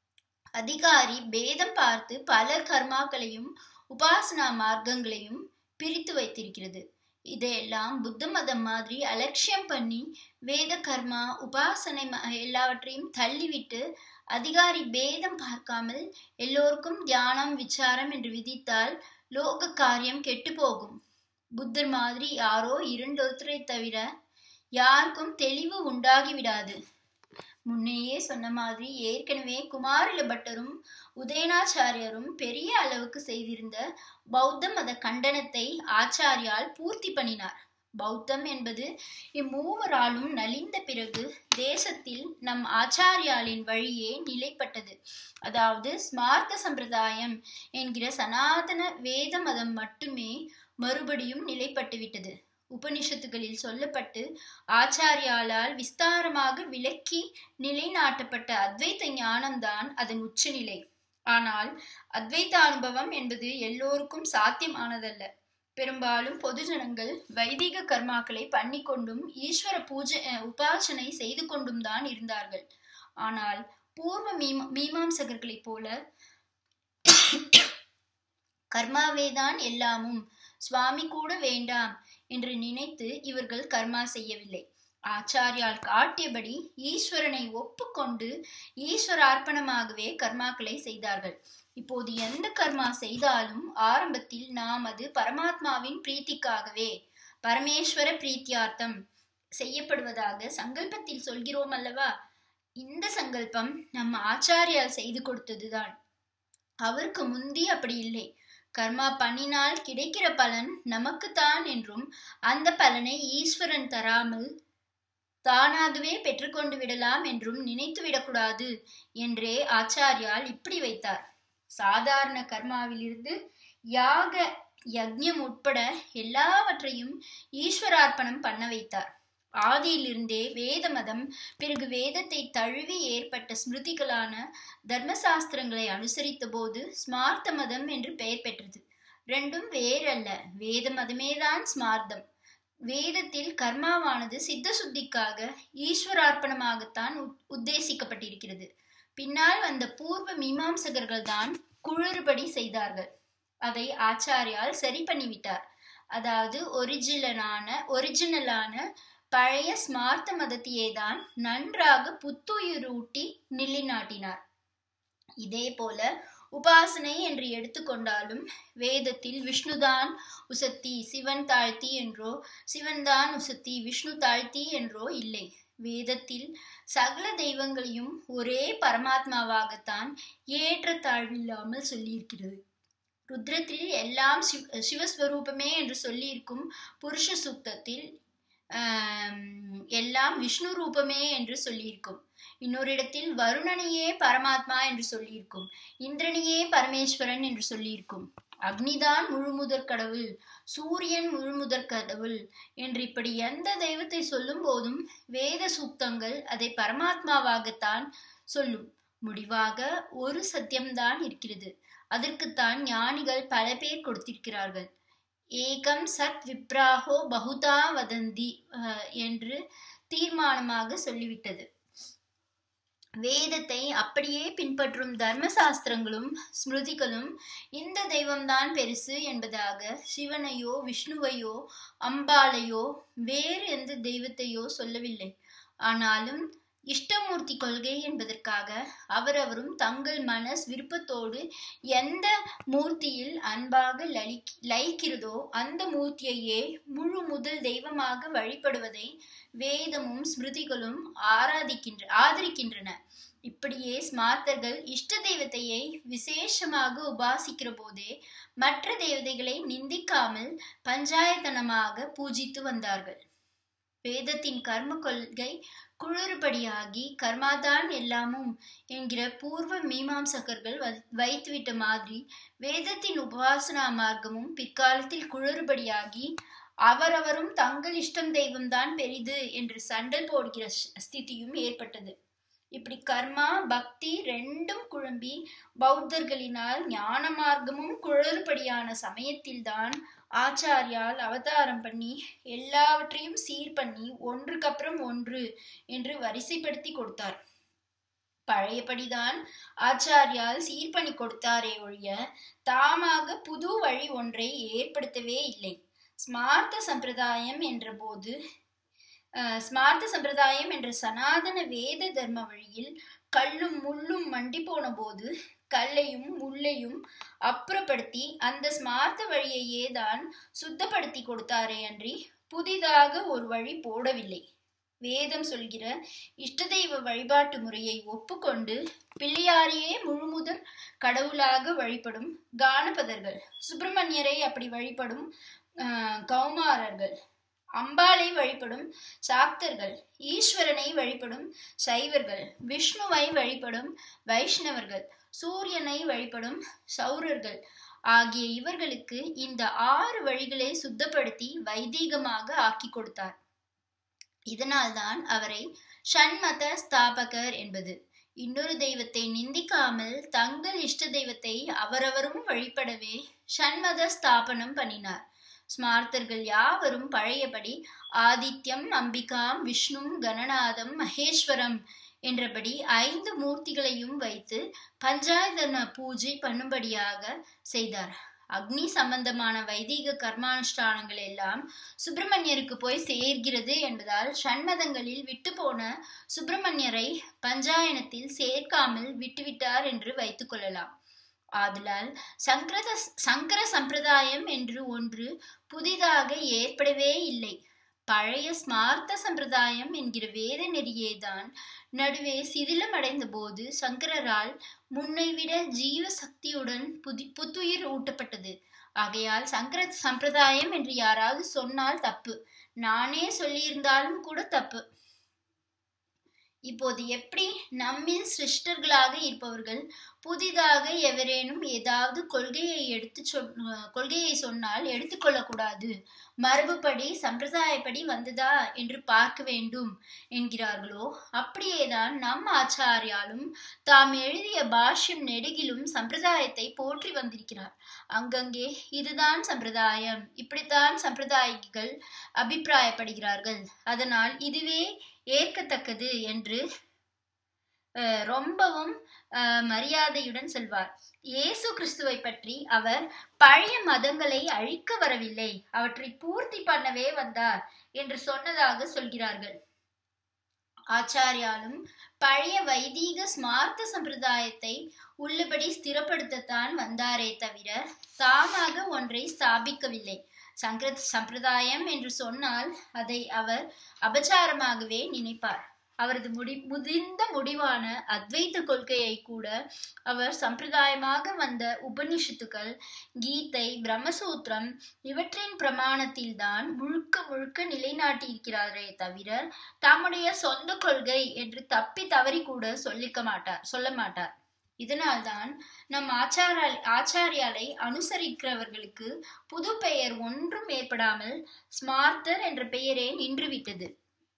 அதிகாரி பேதம் பார்த்து பல கர்மாக்களையும் உபாசனா மார்க்கங்களையும் பிரித்து வைத்திருக்கிறது இதையெல்லாம் புத்த மதம் மாதிரி அலட்சியம் பண்ணி வேத கர்மா உபாசனை எல்லாவற்றையும் தள்ளிவிட்டு அதிகாரி பேதம் பார்க்காமல் எல்லோருக்கும் தியானம் விசாரம் என்று விதித்தால் லோக காரியம் கெட்டு போகும் புத்தர் மாதிரி யாரோ இரண்டொருத்தரை தவிர யாருக்கும் தெளிவு உண்டாகி விடாது முன்னையே சொன்ன மாதிரி ஏற்கனவே குமாரில பட்டரும் உதயனாச்சாரியரும் பெரிய அளவுக்கு செய்திருந்த பௌத்த மத கண்டனத்தை ஆச்சாரியால் பூர்த்தி பண்ணினார் பௌத்தம் என்பது இம்மூவராலும் நலிந்த பிறகு தேசத்தில் நம் ஆச்சாரியாலின் வழியே நிலைப்பட்டது அதாவது ஸ்மார்த்த சம்பிரதாயம் என்கிற சனாதன வேத மதம் மட்டுமே மறுபடியும் நிலைப்பட்டு விட்டது உபனிஷத்துகளில் சொல்லப்பட்டு ஆச்சாரியாலால் விஸ்தாரமாக விளக்கி நிலைநாட்டப்பட்ட அத்வைத்த ஞானம்தான் அதன் உச்சநிலை ஆனால் அத்வைத்த அனுபவம் என்பது எல்லோருக்கும் சாத்தியமானதல்ல பெரும்பாலும் பொதுஜனங்கள் வைதிக கர்மாக்களை பண்ணிக்கொண்டும் ஈஸ்வர பூஜை உபாசனை செய்து கொண்டும் தான் இருந்தார்கள் ஆனால் பூர்வ மீமா மீமாம்சகர்களைப் போல கர்மாவேதான் எல்லாமும் சுவாமி கூட வேண்டாம் என்று நினைத்து இவர்கள் கர்மா செய்யவில்லை ஆச்சாரியால் காட்டியபடி ஈஸ்வரனை ஒப்புக்கொண்டு ஈஸ்வரார்ப்பணமாகவே கர்மாக்களை செய்தார்கள் இப்போது எந்த கர்மா செய்தாலும் ஆரம்பத்தில் நாம் அது பரமாத்மாவின் பிரீத்திக்காகவே பரமேஸ்வர பிரீத்தியார்த்தம் செய்யப்படுவதாக சங்கல்பத்தில் சொல்கிறோம் அல்லவா இந்த சங்கல்பம் நம்ம ஆச்சாரியால் செய்து கொடுத்ததுதான் அவருக்கு முந்தி அப்படி இல்லை கர்மா பண்ணினால் கிடைக்கிற பலன் நமக்குத்தான் என்றும் அந்த பலனை ஈஸ்வரன் தராமல் தானாகவே பெற்றுக்கொண்டு விடலாம் என்றும் நினைத்து விடக்கூடாது என்றே ஆச்சாரியால் இப்படி வைத்தார் சாதாரண கர்மாவிலிருந்து யாக யக்ஞம் உட்பட எல்லாவற்றையும் ஈஸ்வரார்ப்பணம் பண்ண வைத்தார் ஆதியிலிருந்தே வேத மதம் பிறகு வேதத்தை தழுவி ஏற்பட்ட ஸ்மிருதிகளான தர்மசாஸ்திரங்களை அனுசரித்த போது ஸ்மார்த்த மதம் என்று பெயர் பெற்றது ரெண்டும் வேறல்ல வேத மதமேதான் ஸ்மார்த்தம் வேதத்தில் கர்மாவானது சித்த சுத்திக்காக ஈஸ்வரார்ப்பணமாகத்தான் உத்தேசிக்கப்பட்டிருக்கிறது பின்னால் வந்த பூர்வ மீமாம்சகர்கள் தான் குளறுபடி செய்தார்கள் அதை ஆச்சாரியால் சரி பண்ணிவிட்டார் அதாவது ஒரிஜினலான ஒரிஜினலான பழைய ஸ்மார்த்த மதத்தையே தான் நன்றாக புத்துயிரூட்டி நிலைநாட்டினார் இதே போல உபாசனை என்று எடுத்துக்கொண்டாலும் வேதத்தில் விஷ்ணுதான் உசத்தி சிவன் தாழ்த்தி என்றோ சிவன்தான் உசத்தி விஷ்ணு தாழ்த்தி என்றோ இல்லை வேதத்தில் சகல தெய்வங்களையும் ஒரே பரமாத்மாவாகத்தான் ஏற்ற தாழ்வில்லாமல் சொல்லியிருக்கிறது ருத்ரத்தில் எல்லாம் சிவ சிவஸ்வரூபமே என்று சொல்லியிருக்கும் புருஷ சூக்தத்தில் எல்லாம் விஷ்ணு ரூபமே என்று சொல்லியிருக்கும் இன்னொரு இடத்தில் வருணனையே பரமாத்மா என்று சொல்லியிருக்கும் இந்திரனையே பரமேஸ்வரன் என்று சொல்லியிருக்கும் அக்னிதான் முழுமுதற் கடவுள் சூரியன் முழுமுதற் கடவுள் என்று இப்படி எந்த தெய்வத்தை சொல்லும் போதும் வேத சூக்தங்கள் அதை பரமாத்மாவாகத்தான் சொல்லும் முடிவாக ஒரு சத்தியம்தான் இருக்கிறது அதற்குத்தான் ஞானிகள் பல பேர் கொடுத்திருக்கிறார்கள் ஏகம் சத் விப்ராஹோ பகுதா வதந்தி என்று தீர்மானமாக சொல்லிவிட்டது வேதத்தை அப்படியே பின்பற்றும் தர்மசாஸ்திரங்களும் ஸ்மிருதிகளும் இந்த தெய்வம்தான் பெருசு என்பதாக சிவனையோ விஷ்ணுவையோ அம்பாளையோ வேறு எந்த தெய்வத்தையோ சொல்லவில்லை ஆனாலும் இஷ்டமூர்த்தி கொள்கை என்பதற்காக அவரவரும் தங்கள் மனஸ் விருப்பத்தோடு எந்த மூர்த்தியில் அன்பாக லயிக்கிறதோ அந்த மூர்த்தியையே முழு முதல் தெய்வமாக வழிபடுவதை வேதமும் ஸ்மிருதிகளும் ஆராதிக்கின்ற ஆதரிக்கின்றன இப்படியே ஸ்மார்த்தர்கள் இஷ்ட தெய்வத்தையே விசேஷமாக உபாசிக்கிற போதே மற்ற தேவதைகளை நிந்திக்காமல் பஞ்சாயத்தனமாக பூஜித்து வந்தார்கள் வேதத்தின் கர்ம கொள்கை குளிறுபடியாகி கர்மாதான் எல்லாமும் என்கிற பூர்வ மீமாம்சகர்கள் வைத்துவிட்ட மாதிரி வேதத்தின் உபாசனா மார்க்கமும் பிற்காலத்தில் குளிறுபடியாகி அவரவரும் தங்கள் இஷ்டம் தெய்வம்தான் பெரிது என்று சண்டல் போடுகிற ஸ்திதியும் ஏற்பட்டது இப்படி கர்மா பக்தி ரெண்டும் குழம்பி பௌத்தர்களினால் ஞான மார்க்கமும் குழறுபடியான சமயத்தில்தான் ஆச்சாரியால் அவதாரம் பண்ணி எல்லாவற்றையும் சீர் பண்ணி ஒன்றுக்கப்புறம் ஒன்று என்று வரிசைப்படுத்தி கொடுத்தார் பழையபடிதான் ஆச்சாரியால் சீர் பண்ணி கொடுத்தாரே ஒழிய தாமாக புது வழி ஒன்றை ஏற்படுத்தவே இல்லை ஸ்மார்த்த சம்பிரதாயம் என்ற போது ஸ்மார்த்த சம்பிரதாயம் என்ற சனாதன வேத தர்ம வழியில் கல்லும் முள்ளும் மண்டி போன போது கல்லையும் முள்ளையும் அப்புறப்படுத்தி அந்த ஸ்மார்த்த வழியையே தான் சுத்தப்படுத்தி கொடுத்தாரே அன்றி புதிதாக ஒரு வழி போடவில்லை வேதம் சொல்கிற இஷ்ட தெய்வ வழிபாட்டு முறையை ஒப்புக்கொண்டு பிள்ளையாரையே முழுமுதற் கடவுளாக வழிபடும் கானபதர்கள் சுப்பிரமணியரை அப்படி வழிபடும் கௌமாரர்கள் அம்பாளை வழிபடும் சாக்தர்கள் ஈஸ்வரனை வழிபடும் சைவர்கள் விஷ்ணுவை வழிபடும் வைஷ்ணவர்கள் சூரியனை வழிபடும் சௌரர்கள் ஆகிய இவர்களுக்கு இந்த ஆறு வழிகளை சுத்தப்படுத்தி வைதீகமாக ஆக்கி கொடுத்தார் இதனால்தான் அவரை ஷண்மத ஸ்தாபகர் என்பது இன்னொரு தெய்வத்தை நிந்திக்காமல் தங்கள் இஷ்ட தெய்வத்தை அவரவரும் வழிபடவே ஷண்மத ஸ்தாபனம் பண்ணினார் ஸ்மார்த்தர்கள் யாவரும் பழையபடி ஆதித்யம் அம்பிகாம் விஷ்ணும் கணநாதம் மகேஸ்வரம் என்றபடி ஐந்து மூர்த்திகளையும் வைத்து பஞ்சாயதன பூஜை பண்ணும்படியாக செய்தார் அக்னி சம்பந்தமான வைதீக கர்மானுஷ்டானங்கள் எல்லாம் சுப்பிரமணியருக்கு போய் சேர்கிறது என்பதால் ஷண்மதங்களில் விட்டு போன சுப்பிரமணியரை பஞ்சாயனத்தில் சேர்க்காமல் விட்டுவிட்டார் என்று வைத்துக் கொள்ளலாம் ஆதலால் சங்கரத சங்கர சம்பிரதாயம் என்று ஒன்று புதிதாக ஏற்படவே இல்லை பழைய ஸ்மார்த்த சம்பிரதாயம் என்கிற வேத நெறியேதான் நடுவே சிதிலமடைந்த போது சங்கரரால் முன்னைவிட ஜீவ சக்தியுடன் புதி புத்துயிர் ஊட்டப்பட்டது ஆகையால் சங்கர சம்பிரதாயம் என்று யாராவது சொன்னால் தப்பு நானே சொல்லியிருந்தாலும் கூட தப்பு இப்போது எப்படி நம்மில் சிருஷ்டர்களாக இருப்பவர்கள் புதிதாக எவரேனும் ஏதாவது கொள்கையை எடுத்து சொல் கொள்கையை சொன்னால் எடுத்துக்கொள்ளக்கூடாது மரபுப்படி சம்பிரதாயப்படி வந்ததா என்று பார்க்க வேண்டும் என்கிறார்களோ அப்படியேதான் நம் ஆச்சாரியாலும் தாம் எழுதிய பாஷ்யம் நெடுகிலும் சம்பிரதாயத்தை போற்றி வந்திருக்கிறார் அங்கங்கே இதுதான் சம்பிரதாயம் இப்படித்தான் சம்பிரதாயிகள் அபிப்பிராயப்படுகிறார்கள் அதனால் இதுவே ஏற்கத்தக்கது என்று ரொம்பவும் மரியாதையுடன் சொல்வார் இயேசு கிறிஸ்துவை பற்றி அவர் பழைய மதங்களை அழிக்க வரவில்லை அவற்றை பூர்த்தி பண்ணவே வந்தார் என்று சொன்னதாக சொல்கிறார்கள் ஆச்சாரியாலும் பழைய வைதீக ஸ்மார்த்த சம்பிரதாயத்தை உள்ளபடி ஸ்திரப்படுத்தத்தான் வந்தாரே தவிர தாமாக ஒன்றை ஸ்தாபிக்கவில்லை சங்கர சம்பிரதாயம் என்று சொன்னால் அதை அவர் அபச்சாரமாகவே நினைப்பார் அவரது முடி முதிர்ந்த முடிவான அத்வைத்த கொள்கையை கூட அவர் சம்பிரதாயமாக வந்த உபனிஷத்துக்கள் கீதை பிரம்மசூத்திரம் இவற்றின் பிரமாணத்தில்தான் முழுக்க முழுக்க நிலைநாட்டியிருக்கிறாரே தவிர தம்முடைய சொந்த கொள்கை என்று தப்பி தவறி கூட சொல்லிக்க மாட்டார் சொல்ல மாட்டார் இதனால்தான் நம் ஆச்சார ஆச்சாரியாலை அனுசரிக்கிறவர்களுக்கு புது பெயர் ஒன்றும் ஏற்படாமல் ஸ்மார்த்தர் என்ற பெயரே நின்றுவிட்டது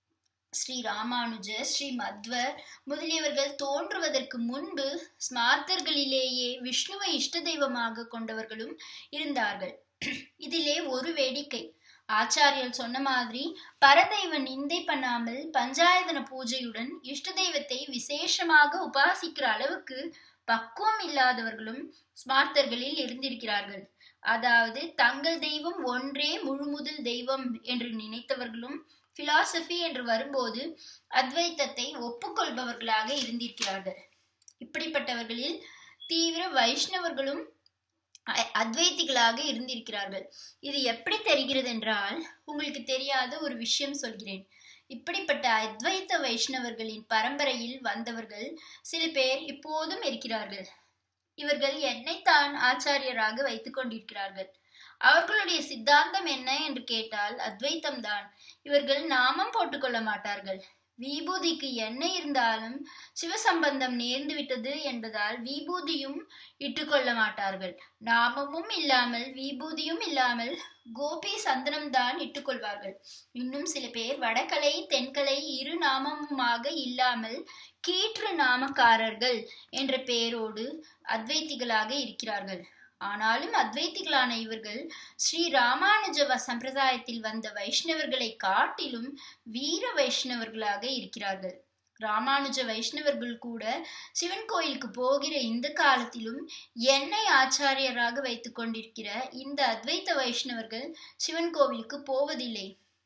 ஸ்ரீ ராமானுஜர் ஸ்ரீ மத்வர் முதலியவர்கள் தோன்றுவதற்கு முன்பு ஸ்மார்த்தர்களிலேயே விஷ்ணுவை இஷ்ட தெய்வமாக கொண்டவர்களும் இருந்தார்கள் இதிலே ஒரு வேடிக்கை ஆச்சாரியர் சொன்ன மாதிரி பரதெய்வ நிந்தை பண்ணாமல் பஞ்சாயதன பூஜையுடன் இஷ்ட தெய்வத்தை விசேஷமாக உபாசிக்கிற அளவுக்கு பக்குவம் இல்லாதவர்களும் ஸ்மார்த்தர்களில் இருந்திருக்கிறார்கள் அதாவது தங்கள் தெய்வம் ஒன்றே முழுமுதல் தெய்வம் என்று நினைத்தவர்களும் பிலாசபி என்று வரும்போது அத்வைத்தத்தை ஒப்புக்கொள்பவர்களாக இருந்திருக்கிறார்கள் இப்படிப்பட்டவர்களில் தீவிர வைஷ்ணவர்களும் அத்வைத்திகளாக இருந்திருக்கிறார்கள் இது எப்படி தெரிகிறது என்றால் உங்களுக்கு தெரியாத ஒரு விஷயம் சொல்கிறேன் இப்படிப்பட்ட அத்வைத்த வைஷ்ணவர்களின் பரம்பரையில் வந்தவர்கள் சில பேர் இப்போதும் இருக்கிறார்கள் இவர்கள் என்னைத்தான் ஆச்சாரியராக வைத்துக் கொண்டிருக்கிறார்கள் அவர்களுடைய சித்தாந்தம் என்ன என்று கேட்டால் அத்வைத்தம் தான் இவர்கள் நாமம் போட்டுக்கொள்ள மாட்டார்கள் விபூதிக்கு என்ன இருந்தாலும் சிவசம்பந்தம் நேர்ந்து விட்டது என்பதால் விபூதியும் இட்டுக்கொள்ள மாட்டார்கள் நாமமும் இல்லாமல் விபூதியும் இல்லாமல் கோபி சந்தனம் தான் இட்டுக்கொள்வார்கள் இன்னும் சில பேர் வடகலை தென்கலை இரு நாமமுமாக இல்லாமல் கீற்று நாமக்காரர்கள் என்ற பெயரோடு அத்வைத்திகளாக இருக்கிறார்கள் ஆனாலும் அத்வைத்திகளான இவர்கள் ஸ்ரீ ராமானுஜவ சம்பிரதாயத்தில் வந்த வைஷ்ணவர்களை காட்டிலும் வீர வைஷ்ணவர்களாக இருக்கிறார்கள் ராமானுஜ வைஷ்ணவர்கள் கூட சிவன் கோயிலுக்கு போகிற இந்த காலத்திலும் என்னை ஆச்சாரியராக வைத்துக் கொண்டிருக்கிற இந்த அத்வைத்த வைஷ்ணவர்கள் சிவன் கோவிலுக்கு போவதில்லை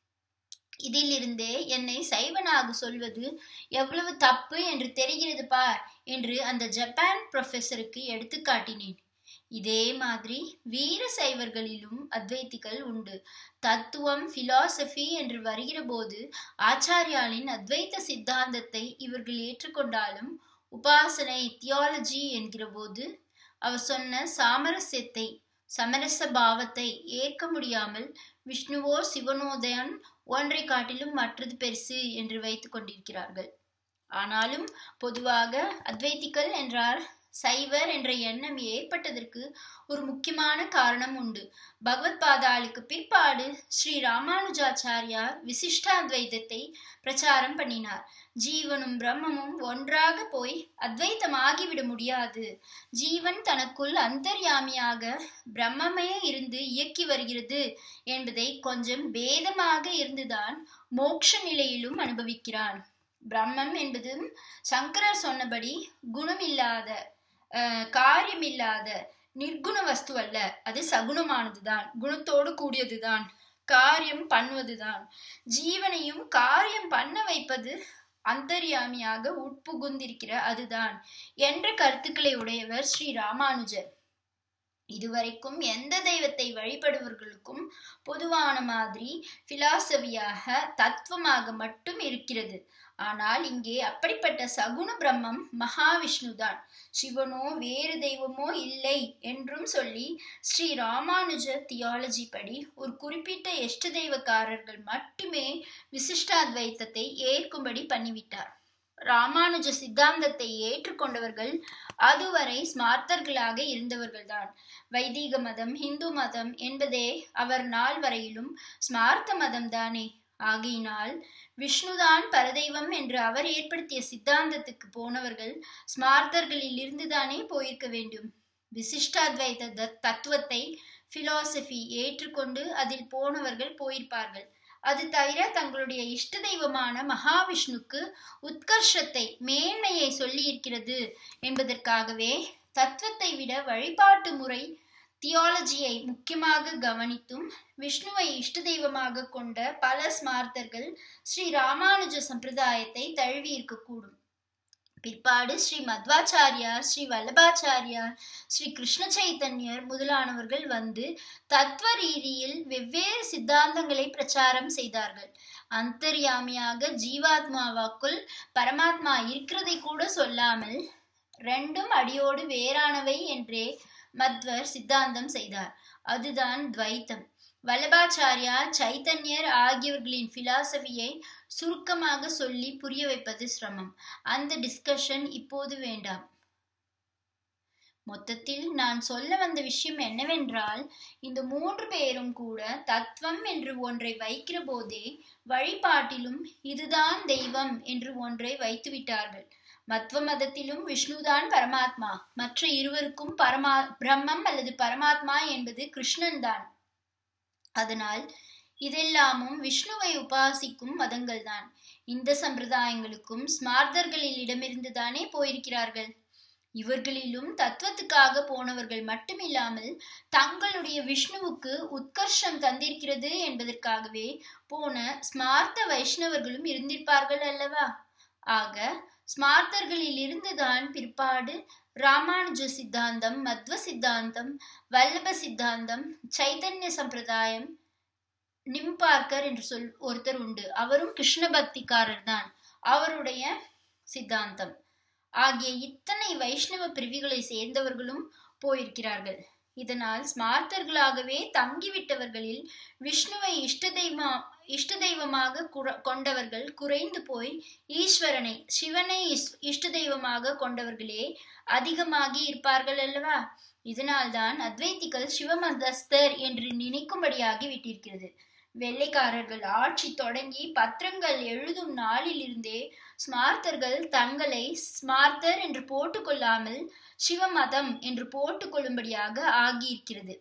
இதிலிருந்தே என்னை சைவனாக சொல்வது எவ்வளவு தப்பு என்று தெரிகிறது பார் என்று அந்த ஜப்பான் ப்ரொஃபஸருக்கு எடுத்து காட்டினேன் இதே மாதிரி வீர சைவர்களிலும் அத்வைத்திகள் உண்டு தத்துவம் பிலாசபி என்று வருகிற போது ஆச்சாரியாலின் அத்வைத்த சித்தாந்தத்தை இவர்கள் ஏற்றுக்கொண்டாலும் உபாசனை தியாலஜி என்கிற போது அவர் சொன்ன சாமரஸ்யத்தை சமரச பாவத்தை ஏற்க முடியாமல் விஷ்ணுவோ சிவனோதயன் ஒன்றை காட்டிலும் மற்றது பெருசு என்று வைத்துக் கொண்டிருக்கிறார்கள் ஆனாலும் பொதுவாக அத்வைத்திகள் என்றார் சைவர் என்ற எண்ணம் ஏற்பட்டதற்கு ஒரு முக்கியமான காரணம் உண்டு பகவத் பாதாளுக்கு பிற்பாடு ஸ்ரீ ராமானுஜாச்சாரியார் விசிஷ்டாத்வைதத்தை பிரச்சாரம் பண்ணினார் ஜீவனும் பிரம்மமும் ஒன்றாக போய் அத்வைத்தமாகிவிட முடியாது ஜீவன் தனக்குள் அந்தர்யாமியாக பிரம்மமே இருந்து இயக்கி வருகிறது என்பதை கொஞ்சம் பேதமாக இருந்துதான் மோட்ச நிலையிலும் அனுபவிக்கிறான் பிரம்மம் என்பதும் சங்கரர் சொன்னபடி குணமில்லாத காரியமில்லாத நிர்குண வஸ்து அல்ல அது சகுணமானதுதான் குணத்தோடு கூடியதுதான் காரியம் பண்ணுவதுதான் ஜீவனையும் காரியம் பண்ண வைப்பது அந்தர்யாமியாக உட்புகுந்திருக்கிற அதுதான் என்ற கருத்துக்களை உடையவர் ஸ்ரீ ராமானுஜர் இதுவரைக்கும் எந்த தெய்வத்தை வழிபடுவர்களுக்கும் பொதுவான மாதிரி பிலாசபியாக தத்துவமாக மட்டும் இருக்கிறது ஆனால் இங்கே அப்படிப்பட்ட சகுண பிரம்மம் மகாவிஷ்ணு தான் சிவனோ வேறு தெய்வமோ இல்லை என்றும் சொல்லி ஸ்ரீ ராமானுஜ தியாலஜி படி ஒரு குறிப்பிட்ட எஷ்ட தெய்வக்காரர்கள் மட்டுமே விசிஷ்டாத்வைத்தத்தை ஏற்கும்படி பண்ணிவிட்டார் ராமானுஜ சித்தாந்தத்தை ஏற்றுக்கொண்டவர்கள் அதுவரை ஸ்மார்த்தர்களாக இருந்தவர்கள்தான் வைதிக மதம் இந்து மதம் என்பதே அவர் நாள் வரையிலும் ஸ்மார்த்த மதம் தானே ஆகையினால் விஷ்ணுதான் பரதெய்வம் என்று அவர் ஏற்படுத்திய சித்தாந்தத்துக்கு போனவர்கள் ஸ்மார்த்தர்களில் இருந்துதானே போயிருக்க வேண்டும் விசிஷ்டாத்வைத தத்துவத்தை பிலாசபி ஏற்றுக்கொண்டு அதில் போனவர்கள் போயிருப்பார்கள் அது தவிர தங்களுடைய இஷ்ட தெய்வமான மகாவிஷ்ணுக்கு உத்கர்ஷத்தை மேன்மையை சொல்லி இருக்கிறது என்பதற்காகவே தத்துவத்தை விட வழிபாட்டு முறை தியாலஜியை முக்கியமாக கவனித்தும் விஷ்ணுவை இஷ்ட தெய்வமாக கொண்ட பல ஸ்மார்த்தர்கள் ஸ்ரீ ராமானுஜ சம்பிரதாயத்தை தழுவி இருக்கக்கூடும் பிற்பாடு ஸ்ரீ மத்வாச்சாரியார் ஸ்ரீ வல்லபாச்சாரியார் ஸ்ரீ கிருஷ்ண சைத்தன்யர் முதலானவர்கள் வந்து தத்துவ ரீதியில் வெவ்வேறு சித்தாந்தங்களை பிரச்சாரம் செய்தார்கள் அந்தர்யாமியாக ஜீவாத்மாவாக்குள் பரமாத்மா இருக்கிறதை கூட சொல்லாமல் ரெண்டும் அடியோடு வேறானவை என்றே மத்வர் சித்தாந்தம் செய்தார் அதுதான் துவைத்தம் வல்லபாச்சாரியா சைத்தன்யர் ஆகியவர்களின் பிலாசபியை சுருக்கமாக சொல்லி புரிய வைப்பது சிரமம் அந்த டிஸ்கஷன் இப்போது வேண்டாம் மொத்தத்தில் நான் சொல்ல வந்த விஷயம் என்னவென்றால் இந்த மூன்று பேரும் கூட தத்துவம் என்று ஒன்றை வைக்கிற போதே வழிபாட்டிலும் இதுதான் தெய்வம் என்று ஒன்றை வைத்து விட்டார்கள் மத்வ மதத்திலும் விஷ்ணுதான் பரமாத்மா மற்ற இருவருக்கும் பரமா பிரம்மம் அல்லது பரமாத்மா என்பது கிருஷ்ணன் தான் அதனால் இதெல்லாமும் விஷ்ணுவை உபாசிக்கும் மதங்கள் தான் இந்த சம்பிரதாயங்களுக்கும் ஸ்மார்த்தர்களில் இடமிருந்து தானே போயிருக்கிறார்கள் இவர்களிலும் தத்துவத்துக்காக போனவர்கள் மட்டுமில்லாமல் தங்களுடைய விஷ்ணுவுக்கு உத்கர்ஷம் தந்திருக்கிறது என்பதற்காகவே போன ஸ்மார்த்த வைஷ்ணவர்களும் இருந்திருப்பார்கள் அல்லவா ஆக ஸ்மார்த்தர்களில் இருந்துதான் பிற்பாடு ராமானுஜ சித்தாந்தம் மத்வ சித்தாந்தம் வல்லப சித்தாந்தம் சைதன்ய சம்பிரதாயம் நிம்பார்க்கர் என்று சொல் ஒருத்தர் உண்டு அவரும் கிருஷ்ண பக்திக்காரர் தான் அவருடைய சித்தாந்தம் ஆகிய இத்தனை வைஷ்ணவ பிரிவுகளை சேர்ந்தவர்களும் போயிருக்கிறார்கள் இதனால் ஸ்மார்த்தர்களாகவே தங்கிவிட்டவர்களில் விஷ்ணுவை இஷ்ட தெய்வமா இஷ்ட தெய்வமாக கொண்டவர்கள் குறைந்து போய் ஈஸ்வரனை சிவனை இஷ்ட தெய்வமாக கொண்டவர்களே அதிகமாகி இருப்பார்கள் அல்லவா இதனால்தான் அத்வைத்திகள் சிவமதஸ்தர் என்று நினைக்கும்படியாகி விட்டிருக்கிறது வெள்ளைக்காரர்கள் ஆட்சி தொடங்கி பத்திரங்கள் எழுதும் நாளிலிருந்தே ஸ்மார்த்தர்கள் தங்களை ஸ்மார்த்தர் என்று போட்டுக்கொள்ளாமல் சிவமதம் என்று போட்டுக்கொள்ளும்படியாக ஆகியிருக்கிறது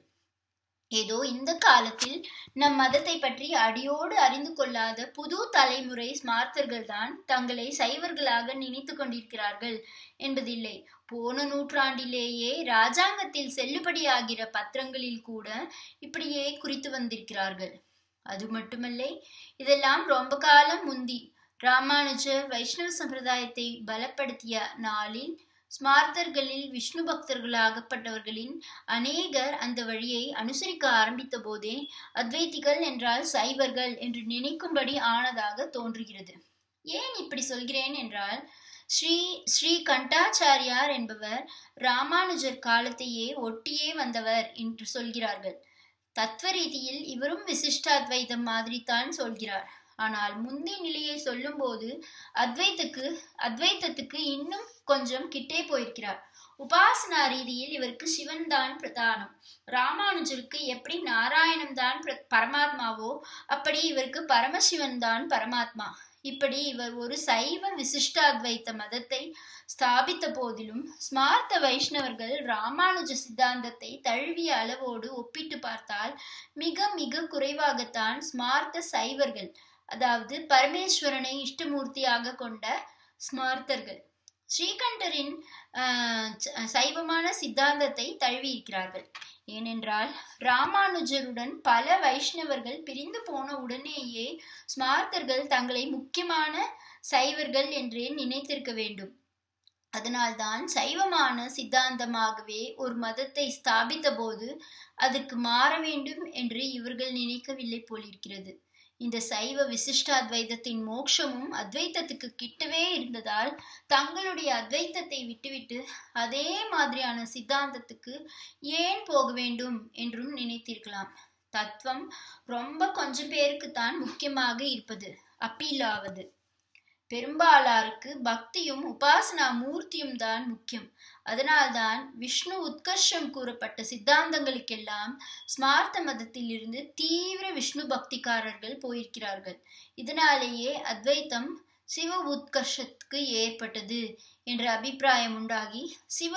ஏதோ இந்த காலத்தில் நம் மதத்தை பற்றி அடியோடு அறிந்து கொள்ளாத புது தலைமுறை ஸ்மார்த்தர்கள் தான் தங்களை சைவர்களாக நினைத்து கொண்டிருக்கிறார்கள் என்பதில்லை போன நூற்றாண்டிலேயே ராஜாங்கத்தில் செல்லுபடியாகிற பத்திரங்களில் கூட இப்படியே குறித்து வந்திருக்கிறார்கள் அது மட்டுமல்ல இதெல்லாம் ரொம்ப காலம் முந்தி ராமானுஜர் வைஷ்ணவ சம்பிரதாயத்தை பலப்படுத்திய நாளில் ஸ்மார்த்தர்களில் விஷ்ணு பக்தர்களாகப்பட்டவர்களின் அநேகர் அந்த வழியை அனுசரிக்க ஆரம்பித்த போதே அத்வைத்திகள் என்றால் சைவர்கள் என்று நினைக்கும்படி ஆனதாக தோன்றுகிறது ஏன் இப்படி சொல்கிறேன் என்றால் ஸ்ரீ ஸ்ரீ கண்டாச்சாரியார் என்பவர் ராமானுஜர் காலத்தையே ஒட்டியே வந்தவர் என்று சொல்கிறார்கள் தத்துவ ரீதியில் இவரும் விசிஷ்டாத்வைதம் மாதிரி தான் சொல்கிறார் ஆனால் முந்தைய நிலையை சொல்லும்போது அத்வைத்துக்கு அத்வைத்தத்துக்கு இன்னும் கொஞ்சம் கிட்டே போயிருக்கிறார் உபாசனா ரீதியில் இவருக்கு சிவன் தான் பிரதானம் ராமானுஜருக்கு எப்படி நாராயணம் தான் பரமாத்மாவோ அப்படி இவருக்கு பரமசிவன் தான் பரமாத்மா இப்படி இவர் ஒரு சைவ விசிஷ்டாத்வைத்த மதத்தை ஸ்தாபித்த போதிலும் ஸ்மார்த்த வைஷ்ணவர்கள் ராமானுஜ சித்தாந்தத்தை தழுவிய அளவோடு ஒப்பிட்டு பார்த்தால் மிக மிக குறைவாகத்தான் ஸ்மார்த்த சைவர்கள் அதாவது பரமேஸ்வரனை இஷ்டமூர்த்தியாக கொண்ட ஸ்மார்த்தர்கள் ஸ்ரீகண்டரின் சைவமான சித்தாந்தத்தை தழுவியிருக்கிறார்கள் ஏனென்றால் ராமானுஜருடன் பல வைஷ்ணவர்கள் பிரிந்து போன உடனேயே ஸ்மார்த்தர்கள் தங்களை முக்கியமான சைவர்கள் என்றே நினைத்திருக்க வேண்டும் அதனால்தான் சைவமான சித்தாந்தமாகவே ஒரு மதத்தை ஸ்தாபித்த போது அதற்கு மாற வேண்டும் என்று இவர்கள் நினைக்கவில்லை போலிருக்கிறது இந்த சைவ விசிஷ்டாத்வைதத்தின் மோட்சமும் அத்வைத்தத்துக்கு கிட்டவே இருந்ததால் தங்களுடைய அத்வைத்தத்தை விட்டுவிட்டு அதே மாதிரியான சித்தாந்தத்துக்கு ஏன் போக வேண்டும் என்றும் நினைத்திருக்கலாம் தத்துவம் ரொம்ப கொஞ்சம் பேருக்கு தான் முக்கியமாக இருப்பது அப்பீலாவது பெரும்பாலாருக்கு பக்தியும் உபாசனா மூர்த்தியும் தான் முக்கியம் அதனால்தான் விஷ்ணு உத்கர்ஷம் கூறப்பட்ட சித்தாந்தங்களுக்கெல்லாம் ஸ்மார்த்த மதத்தில் இருந்து தீவிர விஷ்ணு பக்திக்காரர்கள் போயிருக்கிறார்கள் இதனாலேயே அத்வைத்தம் சிவ உத்கர்ஷத்துக்கு ஏற்பட்டது என்ற அபிப்பிராயம் உண்டாகி சிவ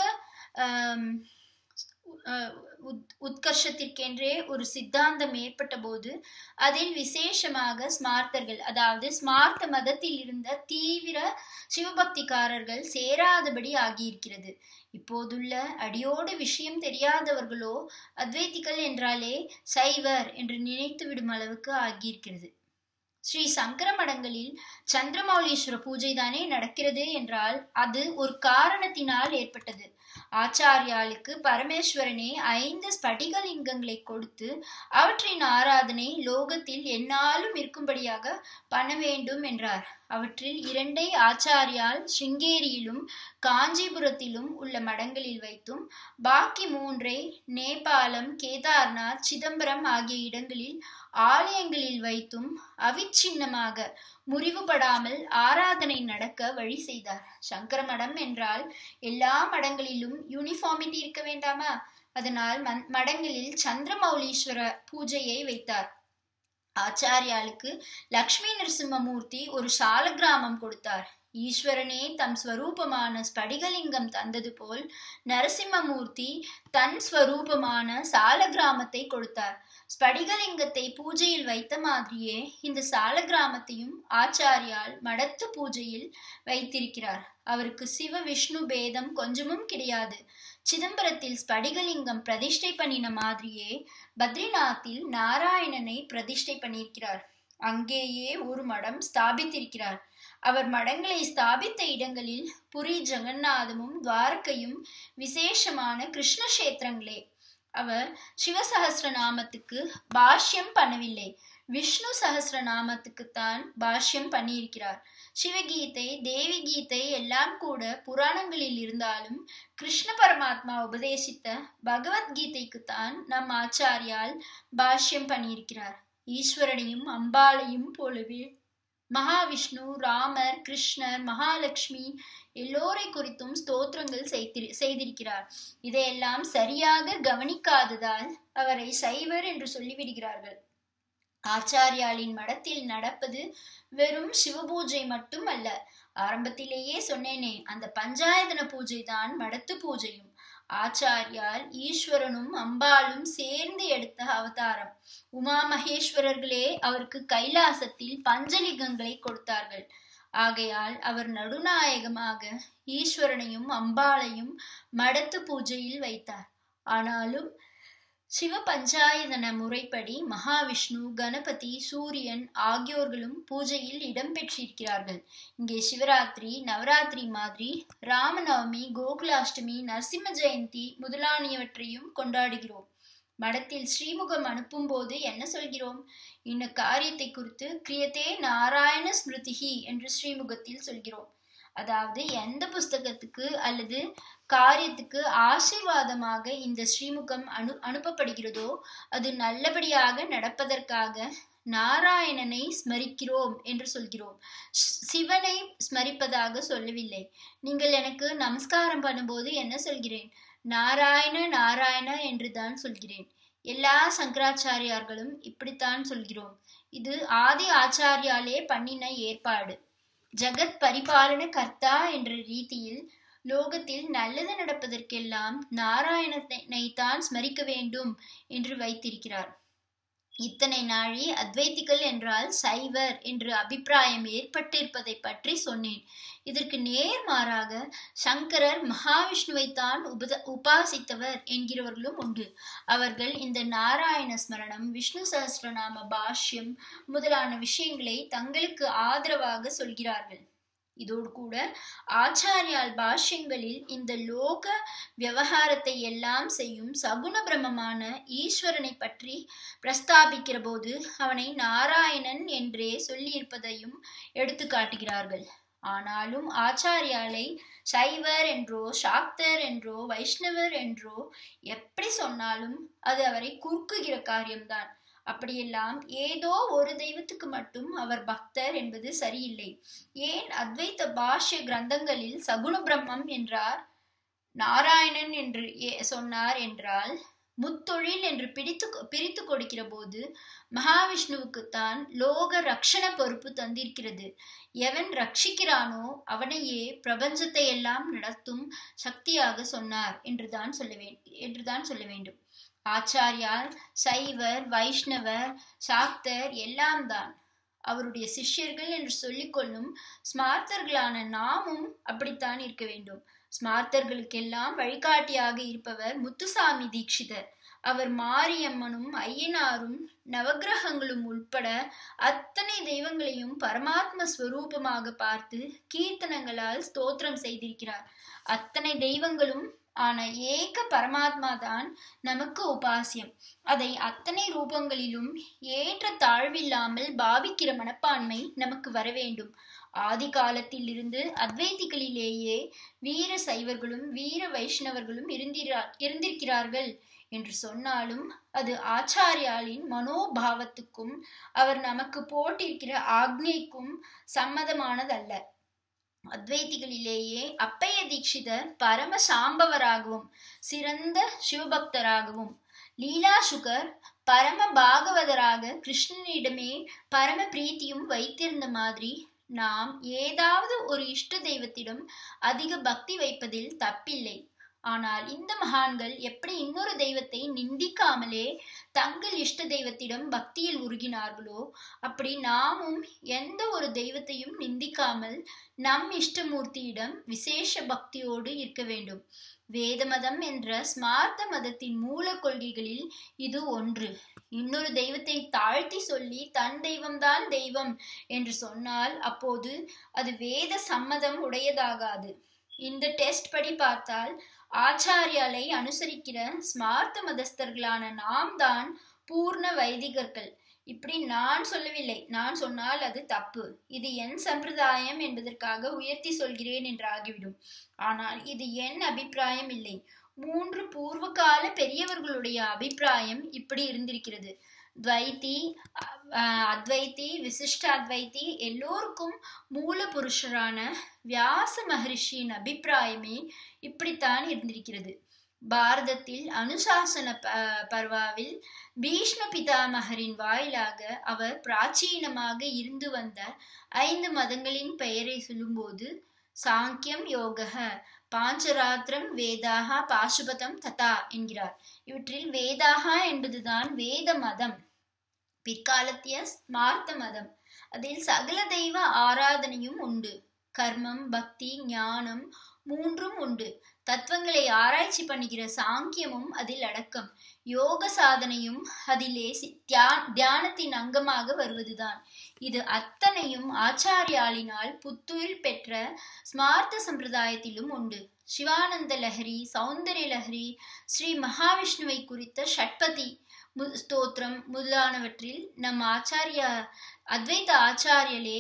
உத்கர்ஷத்திற்கென்றே ஒரு சித்தாந்தம் ஏற்பட்ட போது அதில் விசேஷமாக ஸ்மார்த்தர்கள் அதாவது ஸ்மார்த்த மதத்தில் இருந்த தீவிர சிவபக்திக்காரர்கள் சேராதபடி ஆகியிருக்கிறது இப்போதுள்ள அடியோடு விஷயம் தெரியாதவர்களோ அத்வைத்திகள் என்றாலே சைவர் என்று நினைத்து விடும் அளவுக்கு ஆகியிருக்கிறது ஸ்ரீ சங்கர மடங்களில் சந்திரமௌலீஸ்வர பூஜை தானே நடக்கிறது என்றால் அது ஒரு காரணத்தினால் ஏற்பட்டது ஆச்சாரியாளுக்கு பரமேஸ்வரனே ஐந்து ஸ்படிகலிங்கங்களை கொடுத்து அவற்றின் ஆராதனை லோகத்தில் என்னாலும் இருக்கும்படியாக பண்ண வேண்டும் என்றார் அவற்றில் இரண்டை ஆச்சாரியால் ஸ்ருங்கேரியிலும் காஞ்சிபுரத்திலும் உள்ள மடங்களில் வைத்தும் பாக்கி மூன்றை நேபாளம் கேதார்நாத் சிதம்பரம் ஆகிய இடங்களில் ஆலயங்களில் வைத்தும் அவிச்சின்னமாக முறிவுபடாமல் ஆராதனை நடக்க வழி செய்தார் சங்கர மடம் என்றால் எல்லா மடங்களிலும் யூனிஃபார்மிட்டி இருக்க வேண்டாமா அதனால் மடங்களில் சந்திரமௌலீஸ்வர பூஜையை வைத்தார் ஆச்சாரியாளுக்கு லக்ஷ்மி நரசிம்மமூர்த்தி ஒரு சால கிராமம் கொடுத்தார் ஈஸ்வரனே தம் ஸ்வரூபமான ஸ்படிகலிங்கம் தந்தது போல் நரசிம்மமூர்த்தி தன் ஸ்வரூபமான சால கிராமத்தை கொடுத்தார் ஸ்படிகலிங்கத்தை பூஜையில் வைத்த மாதிரியே இந்த சால கிராமத்தையும் ஆச்சாரியால் மடத்து பூஜையில் வைத்திருக்கிறார் அவருக்கு சிவ விஷ்ணு பேதம் கொஞ்சமும் கிடையாது சிதம்பரத்தில் ஸ்படிகலிங்கம் பிரதிஷ்டை பண்ணின மாதிரியே பத்ரிநாத்தில் நாராயணனை பிரதிஷ்டை பண்ணியிருக்கிறார் அங்கேயே ஒரு மடம் ஸ்தாபித்திருக்கிறார் அவர் மடங்களை ஸ்தாபித்த இடங்களில் புரி ஜெகநாதமும் துவாரகையும் விசேஷமான கிருஷ்ண கஷேத்திரங்களே அவர் சிவசகசிரநாமத்துக்கு பாஷ்யம் பண்ணவில்லை விஷ்ணு சகசிரநாமத்துக்குத்தான் பாஷ்யம் பண்ணியிருக்கிறார் சிவகீதை தேவி கீதை எல்லாம் கூட புராணங்களில் இருந்தாலும் கிருஷ்ண பரமாத்மா உபதேசித்த பகவத்கீதைக்குத்தான் நம் ஆச்சாரியால் பாஷ்யம் பண்ணியிருக்கிறார் ஈஸ்வரனையும் அம்பாளையும் போலவே மகாவிஷ்ணு ராமர் கிருஷ்ணர் மகாலட்சுமி எல்லோரை குறித்தும் ஸ்தோத்திரங்கள் செய்திருக்கிறார் இதையெல்லாம் சரியாக கவனிக்காததால் அவரை சைவர் என்று சொல்லிவிடுகிறார்கள் ஆச்சாரியாலின் மடத்தில் நடப்பது வெறும் சிவபூஜை மட்டும் அல்ல ஆரம்பத்திலேயே சொன்னேனே அந்த பஞ்சாயதன பூஜை தான் மடத்து பூஜையும் ஆச்சாரியால் ஈஸ்வரனும் அம்பாளும் சேர்ந்து எடுத்த அவதாரம் உமா மகேஸ்வரர்களே அவருக்கு கைலாசத்தில் பஞ்சலிங்கங்களை கொடுத்தார்கள் ஆகையால் அவர் நடுநாயகமாக ஈஸ்வரனையும் அம்பாளையும் மடத்து பூஜையில் வைத்தார் ஆனாலும் சிவ பஞ்சாயதன முறைப்படி மகாவிஷ்ணு கணபதி சூரியன் ஆகியோர்களும் பூஜையில் இடம்பெற்றிருக்கிறார்கள் இங்கே சிவராத்திரி நவராத்திரி மாதிரி ராமநவமி கோகுலாஷ்டமி நரசிம்ம ஜெயந்தி முதலானியவற்றையும் கொண்டாடுகிறோம் மடத்தில் ஸ்ரீமுகம் அனுப்பும் போது என்ன சொல்கிறோம் இன்ன காரியத்தை குறித்து கிரியத்தே நாராயண ஸ்மிருதிகி என்று ஸ்ரீமுகத்தில் சொல்கிறோம் அதாவது எந்த புஸ்தகத்துக்கு அல்லது காரியத்துக்கு ஆசீர்வாதமாக இந்த ஸ்ரீமுகம் அனு அனுப்பப்படுகிறதோ அது நல்லபடியாக நடப்பதற்காக நாராயணனை ஸ்மரிக்கிறோம் என்று சொல்கிறோம் சிவனை ஸ்மரிப்பதாக சொல்லவில்லை நீங்கள் எனக்கு நமஸ்காரம் பண்ணும்போது என்ன சொல்கிறேன் நாராயண நாராயண என்று தான் சொல்கிறேன் எல்லா சங்கராச்சாரியார்களும் இப்படித்தான் சொல்கிறோம் இது ஆதி ஆச்சாரியாலே பண்ணின ஏற்பாடு ஜகத் பரிபாலன கர்த்தா என்ற ரீதியில் லோகத்தில் நல்லது நடப்பதற்கெல்லாம் நாராயணனை தான் ஸ்மரிக்க வேண்டும் என்று வைத்திருக்கிறார் இத்தனை நாழி அத்வைத்திகள் என்றால் சைவர் என்று அபிப்பிராயம் ஏற்பட்டிருப்பதை பற்றி சொன்னேன் இதற்கு நேர்மாறாக சங்கரர் மகாவிஷ்ணுவைத்தான் உபத உபாசித்தவர் என்கிறவர்களும் உண்டு அவர்கள் இந்த நாராயண ஸ்மரணம் விஷ்ணு சஹஸ்ரநாம பாஷ்யம் முதலான விஷயங்களை தங்களுக்கு ஆதரவாக சொல்கிறார்கள் இதோடு கூட ஆச்சாரியால் பாஷ்யங்களில் இந்த லோக விவகாரத்தை எல்லாம் செய்யும் சகுண பிரமமான ஈஸ்வரனை பற்றி பிரஸ்தாபிக்கிற போது அவனை நாராயணன் என்றே சொல்லியிருப்பதையும் எடுத்து காட்டுகிறார்கள் ஆனாலும் ஆச்சாரியாலை சைவர் என்றோ சாக்தர் என்றோ வைஷ்ணவர் என்றோ எப்படி சொன்னாலும் அது அவரை குறுக்குகிற காரியம்தான் அப்படியெல்லாம் ஏதோ ஒரு தெய்வத்துக்கு மட்டும் அவர் பக்தர் என்பது சரியில்லை ஏன் அத்வைத்த பாஷ்ய கிரந்தங்களில் சகுண பிரம்மம் என்றார் நாராயணன் என்று சொன்னார் என்றால் முத்தொழில் என்று பிடித்து பிரித்து கொடுக்கிற போது மகாவிஷ்ணுவுக்குத்தான் லோக ரக்ஷண பொறுப்பு தந்திருக்கிறது எவன் ரட்சிக்கிறானோ அவனையே பிரபஞ்சத்தை எல்லாம் நடத்தும் சக்தியாக சொன்னார் என்றுதான் சொல்ல வே என்றுதான் சொல்ல வேண்டும் ஆச்சாரியால் சைவர் வைஷ்ணவர் சாக்தர் எல்லாம் தான் அவருடைய சிஷ்யர்கள் என்று சொல்லிக்கொள்ளும் ஸ்மார்த்தர்களான நாமும் அப்படித்தான் இருக்க வேண்டும் ஸ்மார்த்தர்களுக்கெல்லாம் வழிகாட்டியாக இருப்பவர் முத்துசாமி தீட்சிதர் அவர் மாரியம்மனும் ஐயனாரும் நவகிரகங்களும் உட்பட அத்தனை தெய்வங்களையும் பரமாத்ம ஸ்வரூபமாக பார்த்து கீர்த்தனங்களால் ஸ்தோத்திரம் செய்திருக்கிறார் அத்தனை தெய்வங்களும் ஆன ஏக பரமாத்மா தான் நமக்கு உபாசியம் அதை அத்தனை ரூபங்களிலும் ஏற்ற தாழ்வில்லாமல் பாவிக்கிற மனப்பான்மை நமக்கு வர வேண்டும் ஆதி காலத்தில் இருந்து அத்வைதிகளிலேயே வீர சைவர்களும் வீர வைஷ்ணவர்களும் இருந்திரா இருந்திருக்கிறார்கள் என்று சொன்னாலும் அது ஆச்சாரியாலின் மனோபாவத்துக்கும் அவர் நமக்கு போட்டிருக்கிற ஆக்ஞைக்கும் சம்மதமானதல்ல அத்வைதிகளிலேயே அப்பைய தீட்சிதர் பரம சாம்பவராகவும் சிறந்த சிவபக்தராகவும் லீலா சுகர் பரம பாகவதராக கிருஷ்ணனிடமே பரம பிரீத்தியும் வைத்திருந்த மாதிரி நாம் ஏதாவது ஒரு இஷ்ட தெய்வத்திடம் அதிக பக்தி வைப்பதில் தப்பில்லை ஆனால் இந்த மகான்கள் எப்படி இன்னொரு தெய்வத்தை நிந்திக்காமலே தங்கள் இஷ்ட தெய்வத்திடம் பக்தியில் உருகினார்களோ அப்படி நாமும் எந்த ஒரு தெய்வத்தையும் நிந்திக்காமல் நம் இஷ்டமூர்த்தியிடம் விசேஷ பக்தியோடு இருக்க வேண்டும் வேத மதம் என்ற ஸ்மார்த்த மதத்தின் மூல கொள்கைகளில் இது ஒன்று இன்னொரு தெய்வத்தை தாழ்த்தி சொல்லி தன் தெய்வம்தான் தெய்வம் என்று சொன்னால் அப்போது அது வேத சம்மதம் உடையதாகாது இந்த டெஸ்ட் படி பார்த்தால் ஆச்சாரியாலை அனுசரிக்கிற ஸ்மார்த்த மதஸ்தர்களான நாம் தான் பூர்ண வைதிகர்கள் இப்படி நான் சொல்லவில்லை நான் சொன்னால் அது தப்பு இது என் சம்பிரதாயம் என்பதற்காக உயர்த்தி சொல்கிறேன் என்று ஆகிவிடும் ஆனால் இது என் அபிப்பிராயம் இல்லை மூன்று பூர்வகால பெரியவர்களுடைய அபிப்பிராயம் இப்படி இருந்திருக்கிறது துவைத்தி அத்வைத்தி விசிஷ்ட அத்வைத்தி எல்லோருக்கும் மூல புருஷரான வியாச மகரிஷியின் அபிப்பிராயமே இப்படித்தான் இருந்திருக்கிறது பாரதத்தில் அனுசாசன பர்வாவில் பீஷ்ம பிதாமகரின் வாயிலாக அவர் பிராச்சீனமாக இருந்து வந்த ஐந்து மதங்களின் பெயரை சொல்லும்போது சாங்கியம் யோக பாஞ்சராத்திரம் வேதாகா பாசுபதம் ததா என்கிறார் இவற்றில் வேதாகா என்பதுதான் வேத மதம் பிற்காலத்திய ஸ்மார்த்த மதம் அதில் சகல தெய்வ ஆராதனையும் உண்டு கர்மம் பக்தி ஞானம் மூன்றும் உண்டு தத்துவங்களை ஆராய்ச்சி பண்ணுகிற சாங்கியமும் அதில் அடக்கம் யோக சாதனையும் அதிலே தியானத்தின் அங்கமாக வருவதுதான் இது அத்தனையும் ஆச்சாரியாலினால் புத்துயிர் பெற்ற ஸ்மார்த்த சம்பிரதாயத்திலும் உண்டு சிவானந்த லஹரி சௌந்தர்ய லஹரி ஸ்ரீ மகாவிஷ்ணுவை குறித்த ஷட்பதி ஸ்தோத்திரம் முதலானவற்றில் நம் ஆச்சாரிய அத்வைத ஆச்சாரியலே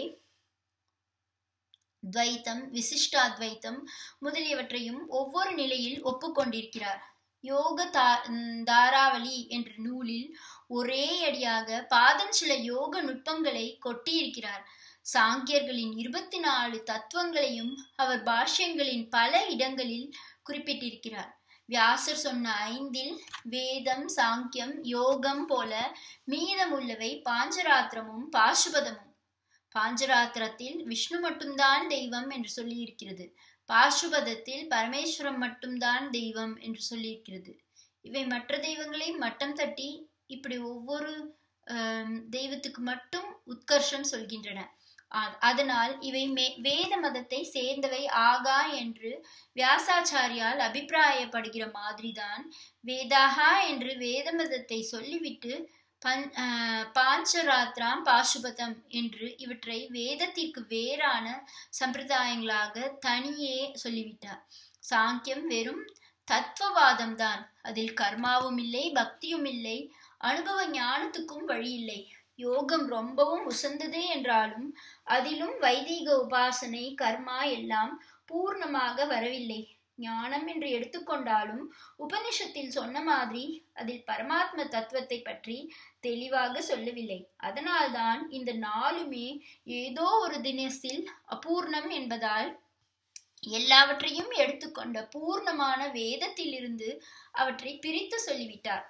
துவைத்தம் விசிஷ்டாத்வைத்தம் முதலியவற்றையும் ஒவ்வொரு நிலையில் ஒப்புக்கொண்டிருக்கிறார் யோக தா தாராவளி என்ற நூலில் ஒரே அடியாக பாதஞ்சில யோக நுட்பங்களை கொட்டியிருக்கிறார் சாங்கியர்களின் இருபத்தி நாலு தத்துவங்களையும் அவர் பாஷ்யங்களின் பல இடங்களில் குறிப்பிட்டிருக்கிறார் வியாசர் சொன்ன ஐந்தில் வேதம் சாங்கியம் யோகம் போல மீதமுள்ளவை பாஞ்சராத்திரமும் பாசுபதமும் பாஞ்சராத்திரத்தில் விஷ்ணு மட்டும்தான் தெய்வம் என்று சொல்லியிருக்கிறது பாசுபதத்தில் பரமேஸ்வரம் மட்டும்தான் தெய்வம் என்று சொல்லியிருக்கிறது இவை மற்ற தெய்வங்களை மட்டம் தட்டி இப்படி ஒவ்வொரு தெய்வத்துக்கு மட்டும் உத்கர்ஷம் சொல்கின்றன அதனால் இவை மே வேத மதத்தை சேர்ந்தவை ஆகா என்று வியாசாச்சாரியால் அபிப்பிராயப்படுகிற மாதிரிதான் வேதாகா என்று வேத மதத்தை சொல்லிவிட்டு பஞ் பாஞ்சராத்ராம் பாசுபதம் என்று இவற்றை வேதத்திற்கு வேறான சம்பிரதாயங்களாக தனியே சொல்லிவிட்டார் சாங்கியம் வெறும் தத்துவவாதம் தான் அதில் கர்மாவும் இல்லை பக்தியும் இல்லை அனுபவ ஞானத்துக்கும் வழி இல்லை யோகம் ரொம்பவும் உசந்தது என்றாலும் அதிலும் வைதீக உபாசனை கர்மா எல்லாம் பூர்ணமாக வரவில்லை ஞானம் என்று எடுத்துக்கொண்டாலும் உபனிஷத்தில் சொன்ன மாதிரி அதில் பரமாத்ம தத்துவத்தை பற்றி தெளிவாக சொல்லவில்லை அதனால்தான் இந்த நாளுமே ஏதோ ஒரு தினத்தில் அபூர்ணம் என்பதால் எல்லாவற்றையும் எடுத்துக்கொண்ட பூர்ணமான வேதத்திலிருந்து அவற்றை பிரித்து சொல்லிவிட்டார்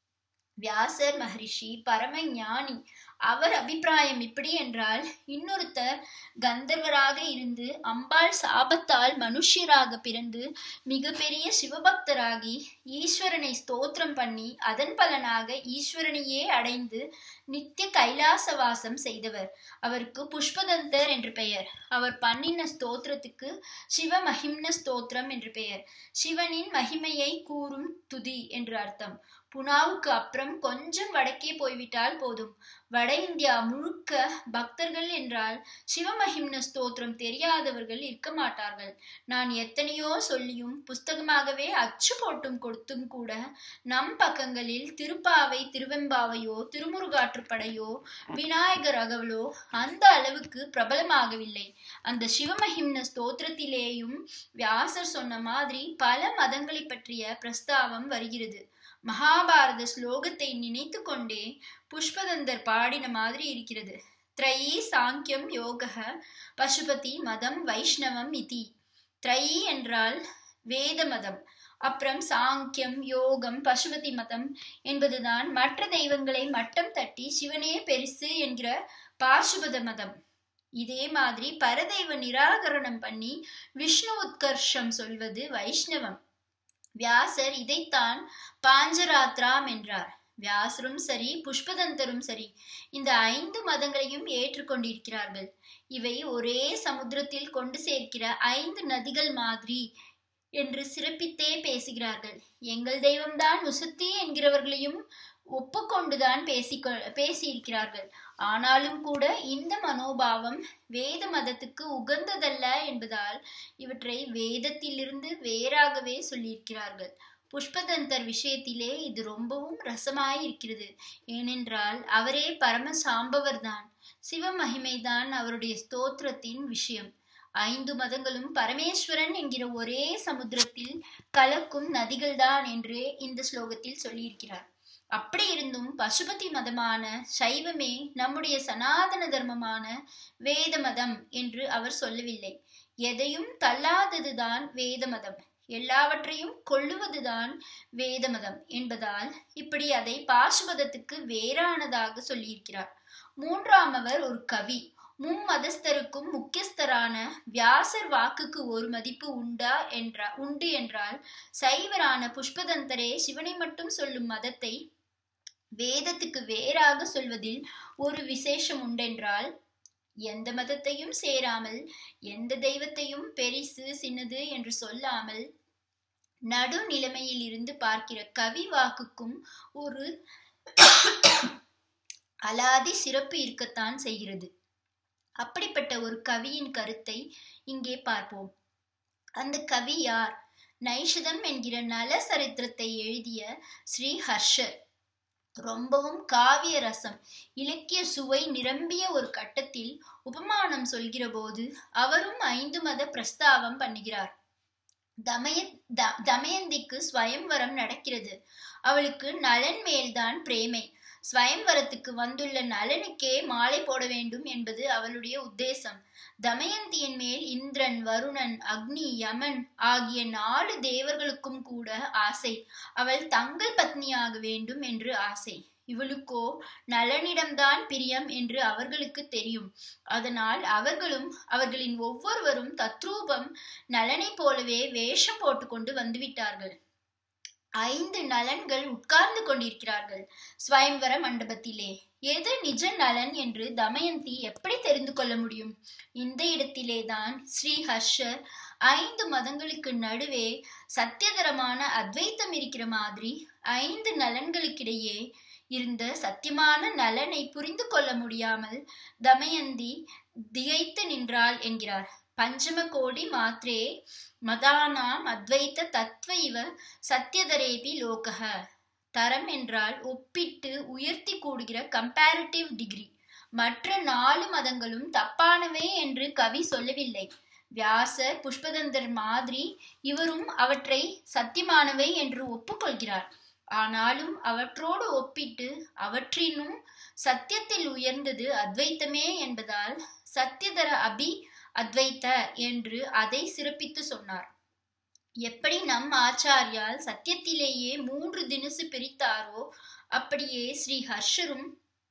வியாசர் மகரிஷி பரம ஞானி அவர் அபிப்பிராயம் இப்படி என்றால் இன்னொருத்தர் கந்தர்வராக இருந்து அம்பாள் சாபத்தால் மனுஷியராக பிறந்து மிகப்பெரிய சிவபக்தராகி ஈஸ்வரனை ஸ்தோத்திரம் பண்ணி அதன் பலனாக ஈஸ்வரனையே அடைந்து நித்திய கைலாசவாசம் செய்தவர் அவருக்கு புஷ்பதந்தர் என்று பெயர் அவர் பண்ணின ஸ்தோத்திரத்துக்கு சிவ மகிம்ன ஸ்தோத்திரம் என்று பெயர் சிவனின் மகிமையை கூறும் துதி என்று அர்த்தம் புனாவுக்கு அப்புறம் கொஞ்சம் வடக்கே போய்விட்டால் போதும் வட இந்தியா முழுக்க பக்தர்கள் என்றால் சிவமஹிம்ன ஸ்தோத்திரம் தெரியாதவர்கள் இருக்க மாட்டார்கள் நான் எத்தனையோ சொல்லியும் புஸ்தகமாகவே அச்சு போட்டும் கொடுத்தும் கூட நம் பக்கங்களில் திருப்பாவை திருவெம்பாவையோ திருமுருகாற்றுப்படையோ விநாயகர் அகவலோ அந்த அளவுக்கு பிரபலமாகவில்லை அந்த சிவமஹிம்ன ஸ்தோத்திரத்திலேயும் வியாசர் சொன்ன மாதிரி பல மதங்களை பற்றிய பிரஸ்தாவம் வருகிறது மகாபாரத ஸ்லோகத்தை நினைத்து கொண்டே புஷ்பதந்தர் பாடின மாதிரி இருக்கிறது த்ரயி சாங்கியம் யோக பசுபதி மதம் வைஷ்ணவம் இதி த்ரயி என்றால் வேத மதம் அப்புறம் சாங்கியம் யோகம் பசுபதி மதம் என்பதுதான் மற்ற தெய்வங்களை மட்டம் தட்டி சிவனே பெருசு என்கிற பாசுபத மதம் இதே மாதிரி பரதெய்வ நிராகரணம் பண்ணி விஷ்ணு உத்கர்ஷம் சொல்வது வைஷ்ணவம் வியாசர் இதைத்தான் பாஞ்சராத்ராம் என்றார் வியாசரும் சரி புஷ்பதந்தரும் சரி இந்த ஐந்து மதங்களையும் ஏற்றுக்கொண்டிருக்கிறார்கள் இவை ஒரே சமுத்திரத்தில் கொண்டு சேர்க்கிற ஐந்து நதிகள் மாதிரி என்று சிறப்பித்தே பேசுகிறார்கள் எங்கள் தெய்வம்தான் முசுத்தி என்கிறவர்களையும் ஒப்புக்கொண்டுதான் பேசி பேசியிருக்கிறார்கள் ஆனாலும் கூட இந்த மனோபாவம் வேத மதத்துக்கு உகந்ததல்ல என்பதால் இவற்றை வேதத்திலிருந்து வேறாகவே சொல்லியிருக்கிறார்கள் புஷ்பதந்தர் விஷயத்திலே இது ரொம்பவும் ரசமாய் இருக்கிறது ஏனென்றால் அவரே பரம சாம்பவர் தான் சிவமகிமைதான் அவருடைய ஸ்தோத்திரத்தின் விஷயம் ஐந்து மதங்களும் பரமேஸ்வரன் என்கிற ஒரே சமுத்திரத்தில் கலக்கும் நதிகள்தான் என்றே இந்த ஸ்லோகத்தில் சொல்லியிருக்கிறார் அப்படி இருந்தும் பசுபதி மதமான சைவமே நம்முடைய சனாதன தர்மமான வேத மதம் என்று அவர் சொல்லவில்லை எதையும் தள்ளாததுதான் வேத மதம் எல்லாவற்றையும் கொள்ளுவதுதான் வேத மதம் என்பதால் இப்படி அதை பாசுபதத்துக்கு வேறானதாக சொல்லியிருக்கிறார் மூன்றாமவர் ஒரு கவி மும்மதஸ்தருக்கும் முக்கியஸ்தரான வியாசர் வாக்குக்கு ஒரு மதிப்பு உண்டா என்றா உண்டு என்றால் சைவரான புஷ்பதந்தரே சிவனை மட்டும் சொல்லும் மதத்தை வேதத்துக்கு வேறாக சொல்வதில் ஒரு விசேஷம் உண்டென்றால் எந்த மதத்தையும் சேராமல் எந்த தெய்வத்தையும் பெரிசு சின்னது என்று சொல்லாமல் நடு நிலைமையில் இருந்து பார்க்கிற கவி வாக்குக்கும் ஒரு அலாதி சிறப்பு இருக்கத்தான் செய்கிறது அப்படிப்பட்ட ஒரு கவியின் கருத்தை இங்கே பார்ப்போம் அந்த கவி யார் நைஷதம் என்கிற நல சரித்திரத்தை எழுதிய ஸ்ரீ ஹர்ஷர் ரொம்பவும் காவிய ரசம் இலக்கிய சுவை நிரம்பிய ஒரு கட்டத்தில் உபமானம் சொல்கிற போது அவரும் ஐந்து மத பிரஸ்தாவம் பண்ணுகிறார் தமய த தமயந்திக்கு ஸ்வயம்வரம் நடக்கிறது அவளுக்கு நலன் மேல்தான் பிரேமை ஸ்வயம்வரத்துக்கு வந்துள்ள நலனுக்கே மாலை போட வேண்டும் என்பது அவளுடைய உத்தேசம் தமயந்தியின் மேல் இந்திரன் வருணன் அக்னி யமன் ஆகிய நாலு தேவர்களுக்கும் கூட ஆசை அவள் தங்கள் பத்னியாக வேண்டும் என்று ஆசை இவளுக்கோ நலனிடம்தான் பிரியம் என்று அவர்களுக்கு தெரியும் அதனால் அவர்களும் அவர்களின் ஒவ்வொருவரும் தத்ரூபம் நலனை போலவே வேஷம் போட்டுக்கொண்டு வந்துவிட்டார்கள் ஐந்து நலன்கள் உட்கார்ந்து கொண்டிருக்கிறார்கள் ஸ்வயம்வர மண்டபத்திலே எது நிஜ நலன் என்று தமயந்தி எப்படி தெரிந்து கொள்ள முடியும் இந்த இடத்திலேதான் ஸ்ரீ ஹர்ஷர் ஐந்து மதங்களுக்கு நடுவே சத்தியதரமான அத்வைத்தம் இருக்கிற மாதிரி ஐந்து நலன்களுக்கிடையே இருந்த சத்தியமான நலனை புரிந்து கொள்ள முடியாமல் தமயந்தி திகைத்து நின்றாள் என்கிறார் பஞ்சம கோடி மாத்ரே மதானாம் அத்வைத்த தத்வ இவ சத்தியதரேபி லோகக தரம் என்றால் ஒப்பிட்டு உயர்த்தி கூடுகிற கம்பேரிட்டிவ் டிகிரி மற்ற நாலு மதங்களும் தப்பானவை என்று கவி சொல்லவில்லை வியாசர் புஷ்பதந்தர் மாதிரி இவரும் அவற்றை சத்தியமானவை என்று ஒப்புக்கொள்கிறார் ஆனாலும் அவற்றோடு ஒப்பிட்டு அவற்றினும் சத்தியத்தில் உயர்ந்தது அத்வைத்தமே என்பதால் சத்தியதர அபி அத்வைத்த என்று அதை சிறப்பித்து சொன்னார் எப்படி நம் ஆச்சாரியால் சத்தியத்திலேயே மூன்று தினசு பிரித்தாரோ அப்படியே ஸ்ரீ ஹர்ஷரும்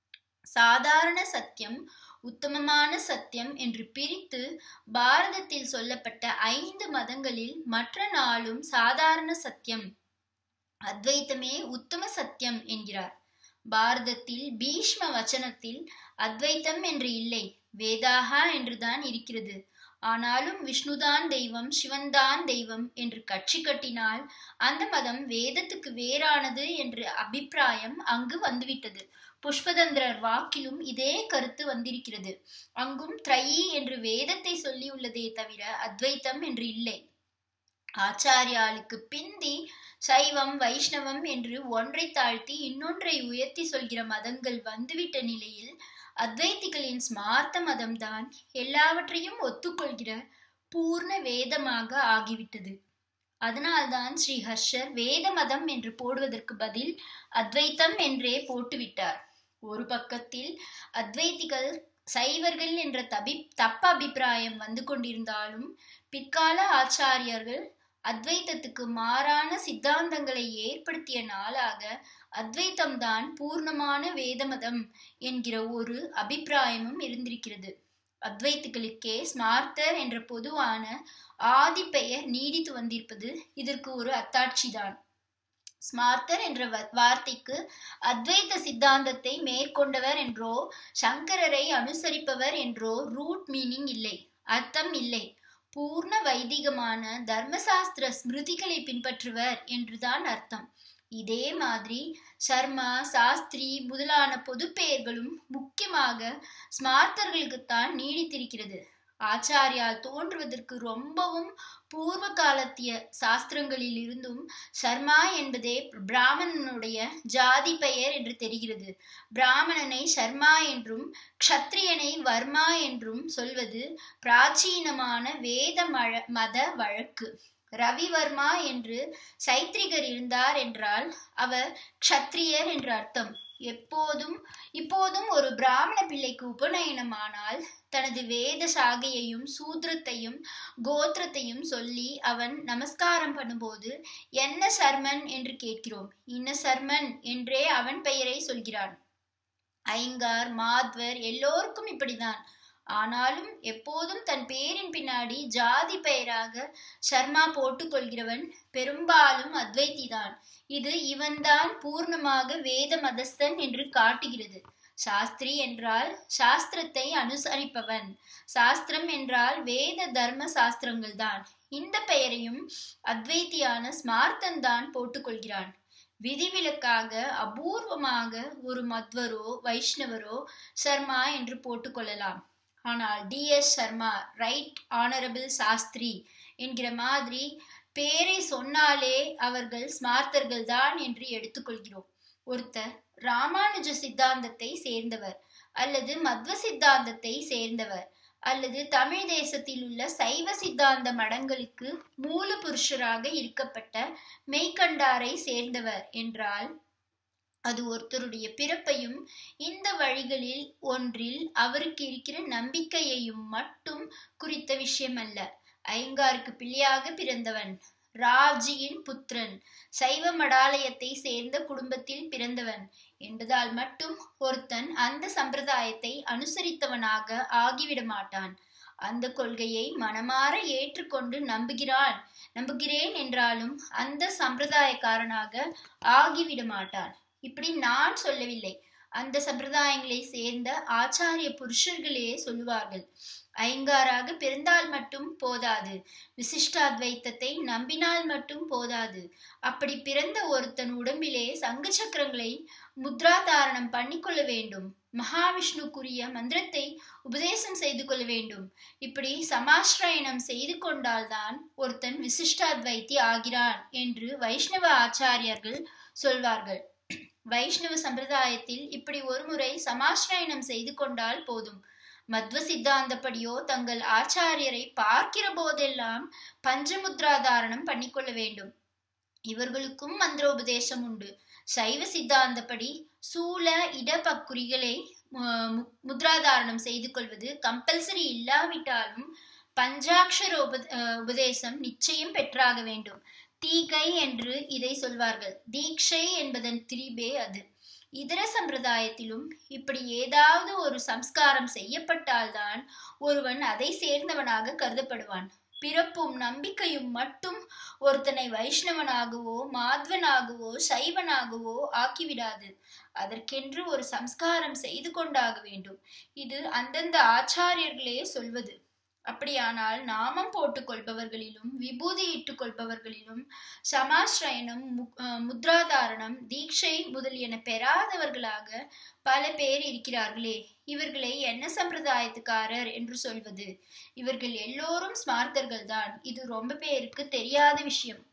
சாதாரண சத்தியம் உத்தமமான சத்தியம் என்று பிரித்து பாரதத்தில் சொல்லப்பட்ட ஐந்து மதங்களில் மற்ற நாளும் சாதாரண சத்தியம் அத்வைத்தமே உத்தம சத்தியம் என்கிறார் பாரதத்தில் பீஷ்ம வச்சனத்தில் அத்வைத்தம் என்று இல்லை வேதாகா என்றுதான் இருக்கிறது ஆனாலும் விஷ்ணுதான் தெய்வம் சிவன்தான் தெய்வம் என்று கட்சி கட்டினால் அந்த மதம் வேதத்துக்கு வேறானது என்ற அபிப்பிராயம் அங்கு வந்துவிட்டது புஷ்பதந்திரர் வாக்கிலும் இதே கருத்து வந்திருக்கிறது அங்கும் த்ரயி என்று வேதத்தை சொல்லியுள்ளதே தவிர அத்வைத்தம் என்று இல்லை ஆச்சாரியாளுக்கு பிந்தி சைவம் வைஷ்ணவம் என்று ஒன்றை தாழ்த்தி இன்னொன்றை உயர்த்தி சொல்கிற மதங்கள் வந்துவிட்ட நிலையில் அத்வைத்திகளின் ஸ்மார்த்த மதம்தான் எல்லாவற்றையும் ஒத்துக்கொள்கிற பூர்ண வேதமாக ஆகிவிட்டது அதனால்தான் ஸ்ரீ ஹர்ஷர் வேத மதம் என்று போடுவதற்கு பதில் அத்வைத்தம் என்றே போட்டுவிட்டார் ஒரு பக்கத்தில் அத்வைத்திகள் சைவர்கள் என்ற தபி தப்ப அபிப்பிராயம் வந்து கொண்டிருந்தாலும் பிற்கால ஆச்சாரியர்கள் அத்வைத்தத்துக்கு மாறான சித்தாந்தங்களை ஏற்படுத்திய நாளாக அத்வைத்தம்தான் பூர்ணமான வேதமதம் என்கிற ஒரு அபிப்பிராயமும் இருந்திருக்கிறது அத்வைத்துகளுக்கே ஸ்மார்த்தர் என்ற பொதுவான ஆதி பெயர் நீடித்து வந்திருப்பது இதற்கு ஒரு அத்தாட்சிதான் ஸ்மார்த்தர் என்ற வார்த்தைக்கு அத்வைத சித்தாந்தத்தை மேற்கொண்டவர் என்றோ சங்கரரை அனுசரிப்பவர் என்றோ ரூட் மீனிங் இல்லை அர்த்தம் இல்லை பூர்ண வைதிகமான தர்மசாஸ்திர ஸ்மிருதிகளை பின்பற்றுவர் என்றுதான் அர்த்தம் இதே மாதிரி சர்மா சாஸ்திரி முதலான பொது பெயர்களும் முக்கியமாக ஸ்மார்த்தர்களுக்குத்தான் நீடித்திருக்கிறது ஆச்சாரியால் தோன்றுவதற்கு ரொம்பவும் பூர்வ காலத்திய சாஸ்திரங்களில் இருந்தும் சர்மா என்பதே பிராமணனுடைய ஜாதி பெயர் என்று தெரிகிறது பிராமணனை சர்மா என்றும் க்ஷத்ரியனை வர்மா என்றும் சொல்வது பிராச்சீனமான வேத மழ மத வழக்கு ரவிவர்மா என்று சைத்ரிகர் இருந்தார் என்றால் அவர் க்ஷத்ரியர் என்று அர்த்தம் எப்போதும் இப்போதும் ஒரு பிராமண பிள்ளைக்கு உபநயனமானால் தனது வேத சாகையையும் சூத்திரத்தையும் கோத்திரத்தையும் சொல்லி அவன் நமஸ்காரம் பண்ணும்போது என்ன சர்மன் என்று கேட்கிறோம் இன்ன சர்மன் என்றே அவன் பெயரை சொல்கிறான் ஐங்கார் மாத்வர் எல்லோருக்கும் இப்படிதான் ஆனாலும் எப்போதும் தன் பேரின் பின்னாடி ஜாதி பெயராக சர்மா போட்டுக்கொள்கிறவன் பெரும்பாலும் அத்வைத்தி தான் இது இவன்தான் பூர்ணமாக வேத மதஸ்தன் என்று காட்டுகிறது சாஸ்திரி என்றால் சாஸ்திரத்தை அனுசரிப்பவன் சாஸ்திரம் என்றால் வேத தர்ம சாஸ்திரங்கள் தான் இந்த பெயரையும் அத்வைத்தியான ஸ்மார்த்தன் தான் போட்டுக்கொள்கிறான் விதிவிலக்காக அபூர்வமாக ஒரு மத்வரோ வைஷ்ணவரோ சர்மா என்று போட்டுக்கொள்ளலாம் ஆனால் T S Sharma right honourable Shastri என்கிற மாதிரி பேரை சொன்னாலே அவர்கள் ஸ்மார்த்தர்கள் தான் என்று எடுத்துக்கொள்கிறோம் ஒருத்தர் ராமானுஜ சித்தாந்தத்தை சேர்ந்தவர் அல்லது மத்வ சித்தாந்தத்தை சேர்ந்தவர் அல்லது தமிழ் தேசத்தில் உள்ள சைவ சித்தாந்த மடங்களுக்கு மூல புருஷராக இருக்கப்பட்ட மெய்கண்டாரை சேர்ந்தவர் என்றால் அது ஒருத்தருடைய பிறப்பையும் இந்த வழிகளில் ஒன்றில் அவருக்கு இருக்கிற நம்பிக்கையையும் மட்டும் குறித்த விஷயம் அல்ல ஐங்காருக்கு பிள்ளையாக பிறந்தவன் ராஜியின் புத்திரன் சைவ மடாலயத்தை சேர்ந்த குடும்பத்தில் பிறந்தவன் என்பதால் மட்டும் ஒருத்தன் அந்த சம்பிரதாயத்தை அனுசரித்தவனாக ஆகிவிட மாட்டான் அந்த கொள்கையை மனமாற ஏற்றுக்கொண்டு நம்புகிறான் நம்புகிறேன் என்றாலும் அந்த சம்பிரதாயக்காரனாக ஆகிவிட மாட்டான் இப்படி நான் சொல்லவில்லை அந்த சம்பிரதாயங்களை சேர்ந்த ஆச்சாரிய புருஷர்களே சொல்லுவார்கள் ஐங்காராக பிறந்தால் மட்டும் போதாது விசிஷ்டாத்வைத்தத்தை நம்பினால் மட்டும் போதாது அப்படி பிறந்த ஒருத்தன் உடம்பிலே சங்கு சக்கரங்களை முத்ராதாரணம் பண்ணிக்கொள்ள வேண்டும் மகாவிஷ்ணுக்குரிய மந்திரத்தை உபதேசம் செய்து கொள்ள வேண்டும் இப்படி சமாஸ்ரயணம் செய்து கொண்டால்தான் ஒருத்தன் விசிஷ்டாத்வைத்தி ஆகிறான் என்று வைஷ்ணவ ஆச்சாரியர்கள் சொல்வார்கள் வைஷ்ணவ சம்பிரதாயத்தில் இப்படி ஒரு முறை சமாஸ்ரயணம் செய்து கொண்டால் போதும் மத்வ சித்தாந்தப்படியோ தங்கள் ஆச்சாரியரை பார்க்கிற போதெல்லாம் பஞ்சமுத்ராதாரணம் பண்ணிக்கொள்ள வேண்டும் இவர்களுக்கும் மந்திரோபதேசம் உண்டு சைவ சித்தாந்தப்படி சூல இடப்பக்குறிகளை முத்ராதாரணம் செய்து கொள்வது கம்பல்சரி இல்லாவிட்டாலும் பஞ்சாட்சர உப உபதேசம் நிச்சயம் பெற்றாக வேண்டும் தீகை என்று இதை சொல்வார்கள் தீக்ஷை என்பதன் திரிபே அது இதர சம்பிரதாயத்திலும் இப்படி ஏதாவது ஒரு சம்ஸ்காரம் செய்யப்பட்டால்தான் ஒருவன் அதை சேர்ந்தவனாக கருதப்படுவான் பிறப்பும் நம்பிக்கையும் மட்டும் ஒருத்தனை வைஷ்ணவனாகவோ மாத்வனாகவோ சைவனாகவோ ஆக்கிவிடாது அதற்கென்று ஒரு சம்ஸ்காரம் செய்து கொண்டாக வேண்டும் இது அந்தந்த ஆச்சாரியர்களே சொல்வது அப்படியானால் நாமம் போட்டுக் கொள்பவர்களிலும் விபூதி இட்டுக் கொள்பவர்களிலும் சமாஸ்ரயனம் முத்ராதாரணம் தீட்சை முதலியன பெறாதவர்களாக பல பேர் இருக்கிறார்களே இவர்களை என்ன சம்பிரதாயத்துக்காரர் என்று சொல்வது இவர்கள் எல்லோரும் ஸ்மார்த்தர்கள் தான் இது ரொம்ப பேருக்கு தெரியாத விஷயம்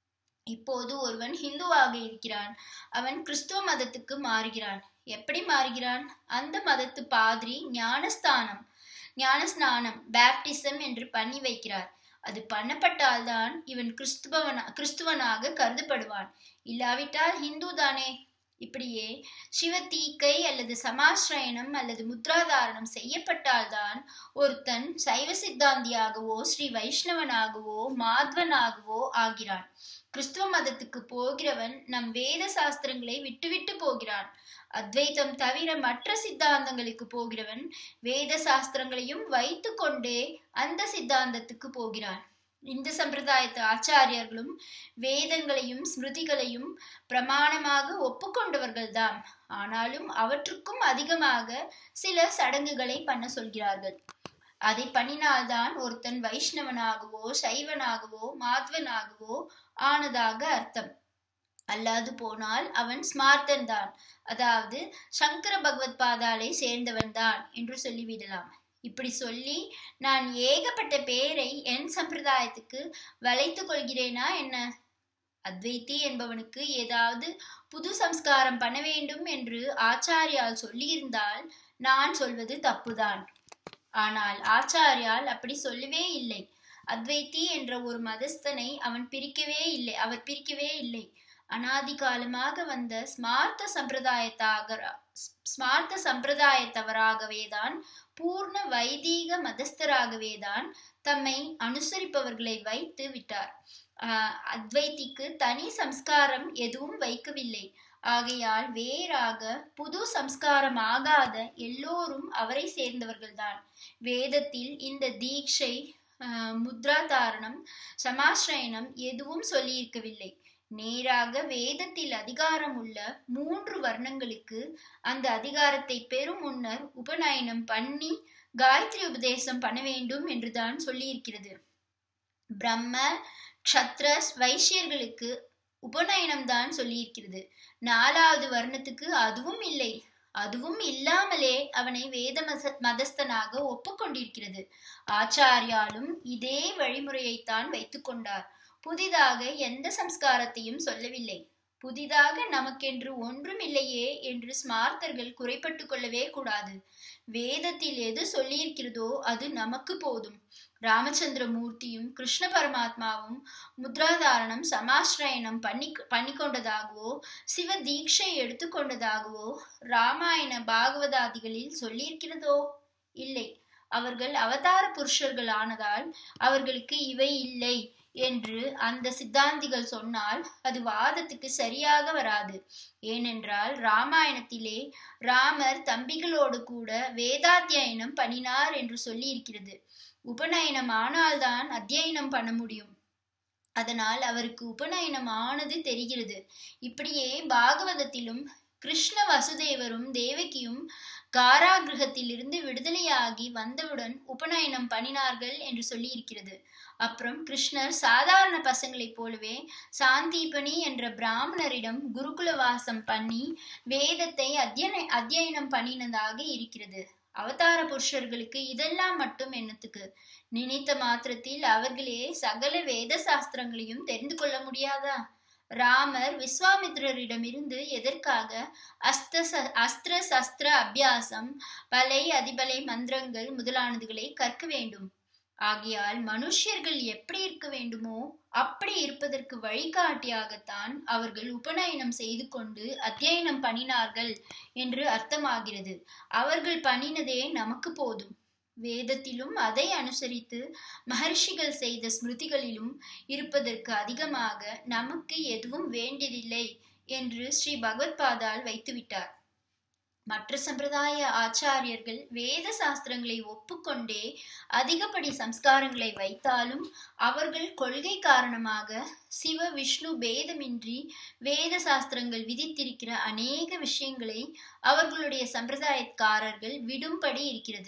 இப்போது ஒருவன் ஹிந்துவாக இருக்கிறான் அவன் கிறிஸ்துவ மதத்துக்கு மாறுகிறான் எப்படி மாறுகிறான் அந்த மதத்து பாதிரி ஞானஸ்தானம் ஞானஸ்நானம் பேப்டிசம் என்று பண்ணி வைக்கிறார் அது பண்ணப்பட்டால்தான் இவன் கிறிஸ்துவனா கிறிஸ்துவனாக கருதப்படுவான் இல்லாவிட்டால் ஹிந்து தானே இப்படியே சிவ தீக்கை அல்லது சமாஸ்ரயனம் அல்லது முத்ராதாரணம் செய்யப்பட்டால்தான் ஒருத்தன் சைவ சித்தாந்தியாகவோ ஸ்ரீ வைஷ்ணவனாகவோ மாத்வனாகவோ ஆகிறான் கிறிஸ்துவ மதத்துக்கு போகிறவன் நம் வேத சாஸ்திரங்களை விட்டுவிட்டு போகிறான் அத்வைத்தம் தவிர மற்ற சித்தாந்தங்களுக்கு போகிறவன் வேத சாஸ்திரங்களையும் வைத்து கொண்டே அந்த சித்தாந்தத்துக்கு போகிறான் இந்த சம்பிரதாயத்து ஆச்சாரியர்களும் வேதங்களையும் ஸ்மிருதிகளையும் பிரமாணமாக ஒப்புக்கொண்டவர்கள்தான் ஆனாலும் அவற்றுக்கும் அதிகமாக சில சடங்குகளை பண்ண சொல்கிறார்கள் அதை பண்ணினால்தான் ஒருத்தன் வைஷ்ணவனாகவோ சைவனாகவோ மாத்வனாகவோ ஆனதாக அர்த்தம் அல்லாது போனால் அவன் ஸ்மார்த்தன் தான் அதாவது சங்கர பகவத் பாதாலை சேர்ந்தவன் தான் என்று சொல்லிவிடலாம் இப்படி சொல்லி நான் ஏகப்பட்ட பேரை என் சம்பிரதாயத்துக்கு வளைத்து கொள்கிறேனா என்ன அத்வைத்தி என்பவனுக்கு ஏதாவது புது சம்ஸ்காரம் பண்ண வேண்டும் என்று ஆச்சாரியால் சொல்லியிருந்தால் நான் சொல்வது தப்புதான் ஆனால் ஆச்சாரியால் அப்படி சொல்லவே இல்லை அத்வைத்தி என்ற ஒரு மதஸ்தனை அவன் பிரிக்கவே இல்லை அவர் பிரிக்கவே இல்லை அனாதி காலமாக வந்த ஸ்மார்த்த சம்பிரதாயத்தாக ஸ்மார்த்த சம்பிரதாயத்தவராகவே தான் பூர்ண வைதீக மதஸ்தராகவே தான் தம்மை அனுசரிப்பவர்களை வைத்து விட்டார் அத்வைத்திக்கு தனி சம்ஸ்காரம் எதுவும் வைக்கவில்லை ஆகையால் வேறாக புது சம்ஸ்காரம் ஆகாத எல்லோரும் அவரை சேர்ந்தவர்கள்தான் வேதத்தில் இந்த தீட்சை முத்ராதாரணம் சமாஸ்ரயனம் எதுவும் சொல்லியிருக்கவில்லை நேராக வேதத்தில் அதிகாரம் உள்ள மூன்று வர்ணங்களுக்கு அந்த அதிகாரத்தை பெறும் முன்னர் உபநயனம் பண்ணி காயத்ரி உபதேசம் பண்ண வேண்டும் என்றுதான் சொல்லியிருக்கிறது பிரம்ம க்ஷத்ர வைஷ்யர்களுக்கு உபநயனம் தான் சொல்லியிருக்கிறது நாலாவது வர்ணத்துக்கு அதுவும் இல்லை அதுவும் இல்லாமலே அவனை வேத மதஸ்தனாக ஒப்புக்கொண்டிருக்கிறது ஆச்சாரியாலும் இதே வழிமுறையைத்தான் வைத்துக்கொண்டார் புதிதாக எந்த சம்ஸ்காரத்தையும் சொல்லவில்லை புதிதாக நமக்கென்று ஒன்றும் இல்லையே என்று ஸ்மார்த்தர்கள் குறைப்பட்டு கொள்ளவே கூடாது வேதத்தில் எது சொல்லியிருக்கிறதோ அது நமக்கு போதும் ராமச்சந்திர மூர்த்தியும் கிருஷ்ண பரமாத்மாவும் முத்ராதாரணம் சமாஸ்ரயனம் பண்ணி பண்ணி கொண்டதாகவோ சிவ தீட்சை எடுத்துக்கொண்டதாகவோ ராமாயண பாகவதாதிகளில் சொல்லியிருக்கிறதோ இல்லை அவர்கள் அவதார புருஷர்கள் ஆனதால் அவர்களுக்கு இவை இல்லை என்று அந்த சித்தாந்திகள் சொன்னால் அது வாதத்துக்கு சரியாக வராது ஏனென்றால் ராமாயணத்திலே ராமர் தம்பிகளோடு கூட வேதாத்தியனம் பண்ணினார் என்று சொல்லி இருக்கிறது உபநயனம் ஆனால்தான் அத்தியனம் பண்ண முடியும் அதனால் அவருக்கு உபநயனம் ஆனது தெரிகிறது இப்படியே பாகவதத்திலும் கிருஷ்ண வசுதேவரும் தேவகியும் காராகிரகத்திலிருந்து விடுதலையாகி வந்தவுடன் உபநயனம் பண்ணினார்கள் என்று சொல்லி இருக்கிறது அப்புறம் கிருஷ்ணர் சாதாரண பசங்களைப் போலவே சாந்தீபனி என்ற பிராமணரிடம் குருகுல வாசம் பண்ணி வேதத்தை அத்தியன அத்தியனம் பண்ணினதாக இருக்கிறது அவதார புருஷர்களுக்கு இதெல்லாம் மட்டும் என்னத்துக்கு நினைத்த மாத்திரத்தில் அவர்களே சகல வேத சாஸ்திரங்களையும் தெரிந்து கொள்ள முடியாதா ராமர் விஸ்வாமித்ரரிடமிருந்து எதற்காக அஸ்த அஸ்திர சஸ்திர அபியாசம் பலை அதிபலை மந்திரங்கள் முதலானதுகளை கற்க வேண்டும் ஆகையால் மனுஷர்கள் எப்படி இருக்க வேண்டுமோ அப்படி இருப்பதற்கு வழிகாட்டியாகத்தான் அவர்கள் உபநயனம் செய்து கொண்டு அத்தியனம் பண்ணினார்கள் என்று அர்த்தமாகிறது அவர்கள் பண்ணினதே நமக்கு போதும் வேதத்திலும் அதை அனுசரித்து மகர்ஷிகள் செய்த ஸ்மிருதிகளிலும் இருப்பதற்கு அதிகமாக நமக்கு எதுவும் வேண்டியதில்லை என்று ஸ்ரீ பகவத்பாதால் வைத்துவிட்டார் மற்ற சம்பிரதாய ஆச்சாரியர்கள் வேத சாஸ்திரங்களை ஒப்புக்கொண்டே அதிகப்படி சம்ஸ்காரங்களை வைத்தாலும் அவர்கள் கொள்கை காரணமாக சிவ விஷ்ணு பேதமின்றி வேத சாஸ்திரங்கள் விதித்திருக்கிற அநேக விஷயங்களை அவர்களுடைய சம்பிரதாயக்காரர்கள் விடும்படி இருக்கிறது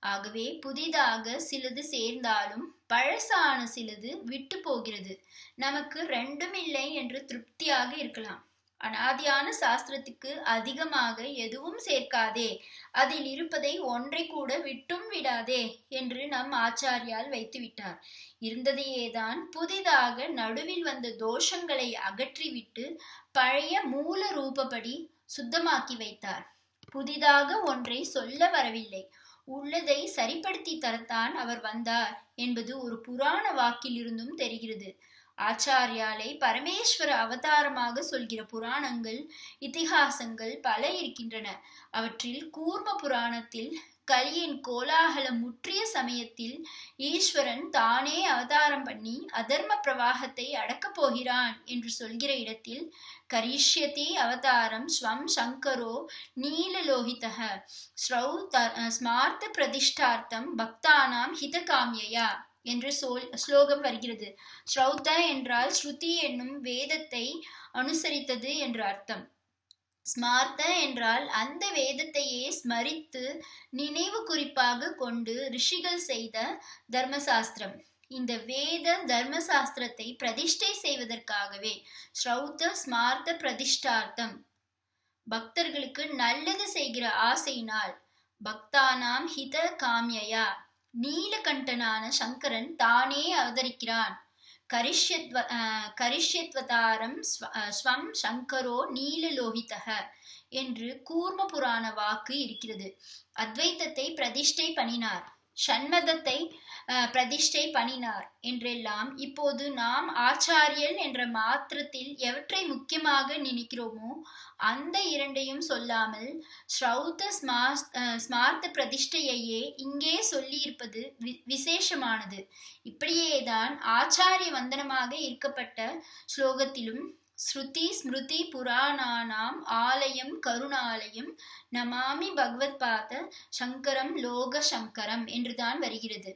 ஆகவே புதிதாக சிலது சேர்ந்தாலும் பழசான சிலது விட்டு போகிறது நமக்கு ரெண்டும் இல்லை என்று திருப்தியாக இருக்கலாம் அனாதியான சாஸ்திரத்துக்கு அதிகமாக எதுவும் சேர்க்காதே அதில் இருப்பதை ஒன்றை கூட விட்டும் விடாதே என்று நம் ஆச்சாரியால் வைத்து விட்டார் இருந்ததையேதான் புதிதாக நடுவில் வந்த தோஷங்களை அகற்றிவிட்டு பழைய மூல ரூபப்படி சுத்தமாக்கி வைத்தார் புதிதாக ஒன்றை சொல்ல வரவில்லை உள்ளதை சரிப்படுத்தி தரத்தான் அவர் வந்தார் என்பது ஒரு புராண வாக்கிலிருந்தும் தெரிகிறது ஆச்சாரியாலை பரமேஸ்வர அவதாரமாக சொல்கிற புராணங்கள் இதிகாசங்கள் பல இருக்கின்றன அவற்றில் கூர்ம புராணத்தில் கலியின் கோலாகலம் முற்றிய சமயத்தில் ஈஸ்வரன் தானே அவதாரம் பண்ணி அதர்ம பிரவாகத்தை அடக்கப் போகிறான் என்று சொல்கிற இடத்தில் கரிஷ்யதி அவதாரம் ஸ்வம் சங்கரோ நீலலோகிதக ஸ்ரௌ ஸ்மார்த்த பிரதிஷ்டார்த்தம் பக்தானாம் ஹிதகாமியா என்று சொல் ஸ்லோகம் வருகிறது ஸ்ரௌத என்றால் ஸ்ருதி என்னும் வேதத்தை அனுசரித்தது என்று அர்த்தம் ஸ்மார்த்த என்றால் அந்த வேதத்தையே ஸ்மரித்து நினைவு குறிப்பாக கொண்டு ரிஷிகள் செய்த தர்மசாஸ்திரம் இந்த வேத தர்மசாஸ்திரத்தை பிரதிஷ்டை செய்வதற்காகவே ஸ்ரௌத்த ஸ்மார்த்த பிரதிஷ்டார்த்தம் பக்தர்களுக்கு நல்லது செய்கிற ஆசையினால் பக்தானாம் ஹித காமியா நீலகண்டனான சங்கரன் தானே அவதரிக்கிறான் கரிஷ்யத்வ கரிஷ்யத்வதாரம் ஸ்வம் சங்கரோ நீலலோகிதக என்று கூர்ம புராண வாக்கு இருக்கிறது அத்வைத்தத்தை பிரதிஷ்டை பண்ணினார் சண்மதத்தை பிரதிஷ்டை பண்ணினார் என்றெல்லாம் இப்போது நாம் ஆச்சாரியல் என்ற மாத்திரத்தில் எவற்றை முக்கியமாக நினைக்கிறோமோ அந்த இரண்டையும் சொல்லாமல் ஸ்ரௌத ஸ்மார்த்த பிரதிஷ்டையையே இங்கே சொல்லியிருப்பது விசேஷமானது இப்படியேதான் ஆச்சாரிய வந்தனமாக இருக்கப்பட்ட ஸ்லோகத்திலும் ஸ்ருதி ஸ்மிருதி புராணானாம் ஆலயம் கருணாலயம் நமாமி பகவத் பாத சங்கரம் லோக சங்கரம் என்றுதான் வருகிறது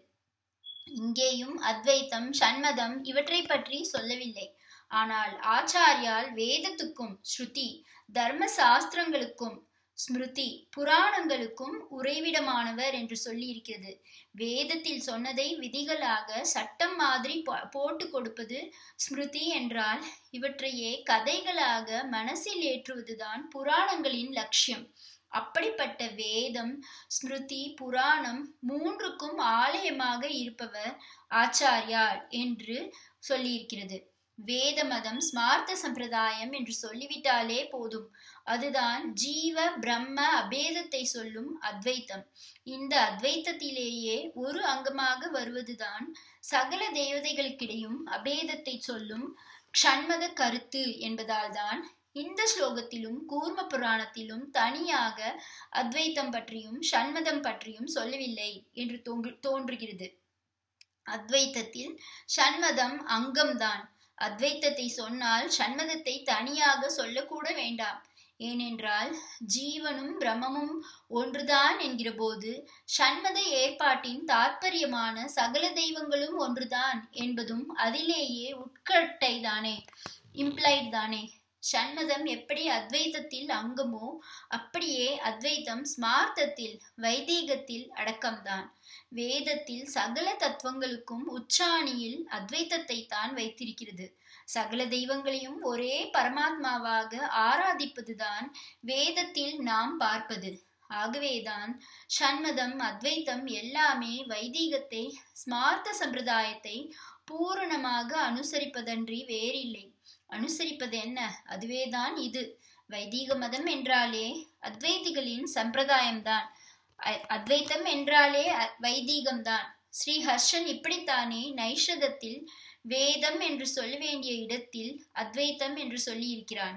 இங்கேயும் அத்வைத்தம் சண்மதம் இவற்றை பற்றி சொல்லவில்லை ஆனால் ஆச்சாரியால் வேதத்துக்கும் ஸ்ருதி தர்ம சாஸ்திரங்களுக்கும் ஸ்மிருதி புராணங்களுக்கும் உறைவிடமானவர் என்று சொல்லி இருக்கிறது வேதத்தில் சொன்னதை விதிகளாக சட்டம் மாதிரி போட்டு கொடுப்பது ஸ்மிருதி என்றால் இவற்றையே கதைகளாக மனசில் ஏற்றுவதுதான் புராணங்களின் லட்சியம் அப்படிப்பட்ட வேதம் ஸ்மிருதி புராணம் மூன்றுக்கும் ஆலயமாக இருப்பவர் ஆச்சாரியார் என்று சொல்லியிருக்கிறது வேத மதம் ஸ்மார்த்த சம்பிரதாயம் என்று சொல்லிவிட்டாலே போதும் அதுதான் ஜீவ பிரம்ம அபேதத்தை சொல்லும் அத்வைத்தம் இந்த அத்வைத்தத்திலேயே ஒரு அங்கமாக வருவதுதான் சகல தேவதைகளுக்கிடையும் அபேதத்தை சொல்லும் க்ஷண்மத கருத்து என்பதால் தான் இந்த ஸ்லோகத்திலும் கூர்ம புராணத்திலும் தனியாக அத்வைத்தம் பற்றியும் சண்மதம் பற்றியும் சொல்லவில்லை என்று தோன்றுகிறது அத்வைத்தத்தில் சண்மதம் அங்கம்தான் அத்வைத்தத்தை சொன்னால் சண்மதத்தை தனியாக சொல்லக்கூட வேண்டாம் ஏனென்றால் ஜீவனும் பிரம்மமும் ஒன்றுதான் என்கிற போது சண்மத ஏற்பாட்டின் தாற்பயமான சகல தெய்வங்களும் ஒன்றுதான் என்பதும் அதிலேயே உட்கட்டை தானே இம்ப்ளைட் தானே சண்மதம் எப்படி அத்வைத்தத்தில் அங்கமோ அப்படியே அத்வைத்தம் ஸ்மார்த்தத்தில் வைதீகத்தில் அடக்கம்தான் வேதத்தில் சகல தத்துவங்களுக்கும் உச்சாணியில் அத்வைத்தத்தை தான் வைத்திருக்கிறது சகல தெய்வங்களையும் ஒரே பரமாத்மாவாக ஆராதிப்பதுதான் வேதத்தில் நாம் பார்ப்பது ஆகவேதான் சண்மதம் அத்வைத்தம் எல்லாமே வைதீகத்தை ஸ்மார்த்த சம்பிரதாயத்தை பூரணமாக அனுசரிப்பதன்றி வேறில்லை அனுசரிப்பது என்ன அதுவேதான் இது வைதீக மதம் என்றாலே அத்வைதிகளின் சம்பிரதாயம்தான் அத்வைத்தம் என்றாலே வைதீகம்தான் ஸ்ரீ ஹர்ஷன் இப்படித்தானே நைஷதத்தில் வேதம் என்று சொல்ல வேண்டிய இடத்தில் அத்வைத்தம் என்று சொல்லி இருக்கிறான்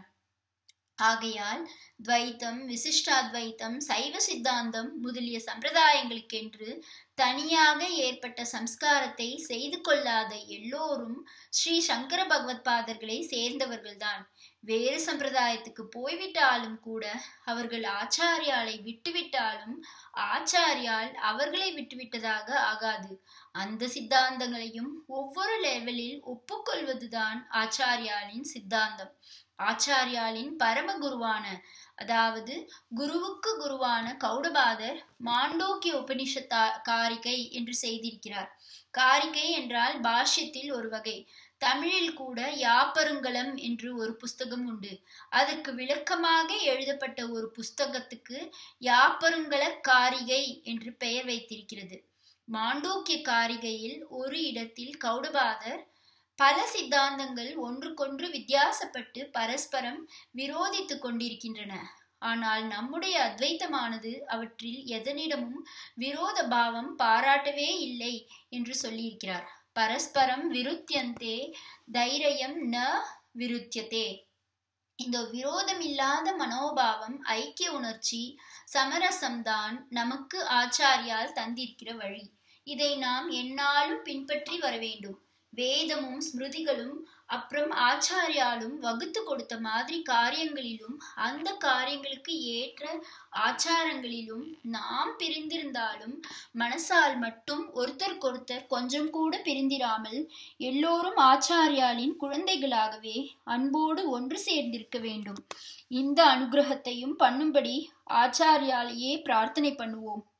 ஆகையால் துவைத்தம் விசிஷ்டாத்வைத்தம் சைவ சித்தாந்தம் முதலிய சம்பிரதாயங்களுக்கென்று தனியாக ஏற்பட்ட சம்ஸ்காரத்தை செய்து கொள்ளாத எல்லோரும் ஸ்ரீ சங்கர பகவத் பாதர்களை சேர்ந்தவர்கள்தான் வேறு சம்பிரதாயத்துக்கு போய்விட்டாலும் கூட அவர்கள் ஆச்சாரியாலை விட்டுவிட்டாலும் ஆச்சாரியால் அவர்களை விட்டுவிட்டதாக ஆகாது அந்த சித்தாந்தங்களையும் ஒவ்வொரு லெவலில் ஒப்புக்கொள்வதுதான் ஆச்சாரியாலின் சித்தாந்தம் ஆச்சாரியாலின் பரமகுருவான அதாவது குருவுக்கு குருவான கௌடபாதர் மாண்டோக்கிய உபனிஷத்தா காரிகை என்று செய்திருக்கிறார் காரிகை என்றால் பாஷ்யத்தில் ஒரு வகை தமிழில் கூட யாப்பருங்கலம் என்று ஒரு புஸ்தகம் உண்டு அதற்கு விளக்கமாக எழுதப்பட்ட ஒரு புஸ்தகத்துக்கு யாப்பருங்கல காரிகை என்று பெயர் வைத்திருக்கிறது மாண்டோக்கிய காரிகையில் ஒரு இடத்தில் கௌடபாதர் பல சித்தாந்தங்கள் ஒன்றுக்கொன்று வித்தியாசப்பட்டு பரஸ்பரம் விரோதித்துக் கொண்டிருக்கின்றன ஆனால் நம்முடைய அத்வைத்தமானது அவற்றில் எதனிடமும் விரோத பாவம் பாராட்டவே இல்லை என்று சொல்லியிருக்கிறார் பரஸ்பரம் விருத்தியந்தே தைரியம் ந விருத்தியதே இந்த விரோதமில்லாத மனோபாவம் ஐக்கிய உணர்ச்சி சமரசம்தான் நமக்கு ஆச்சாரியால் தந்திருக்கிற வழி இதை நாம் எந்நாளும் பின்பற்றி வர வேண்டும் வேதமும் ஸ்மிருதிகளும் அப்புறம் ஆச்சாரியாலும் வகுத்து கொடுத்த மாதிரி காரியங்களிலும் அந்த காரியங்களுக்கு ஏற்ற ஆச்சாரங்களிலும் நாம் பிரிந்திருந்தாலும் மனசால் மட்டும் ஒருத்தருக்கொருத்தர் கொஞ்சம் கூட பிரிந்திராமல் எல்லோரும் ஆச்சாரியாலின் குழந்தைகளாகவே அன்போடு ஒன்று சேர்ந்திருக்க வேண்டும் இந்த அனுகிரகத்தையும் பண்ணும்படி ஆச்சாரியாலேயே பிரார்த்தனை பண்ணுவோம்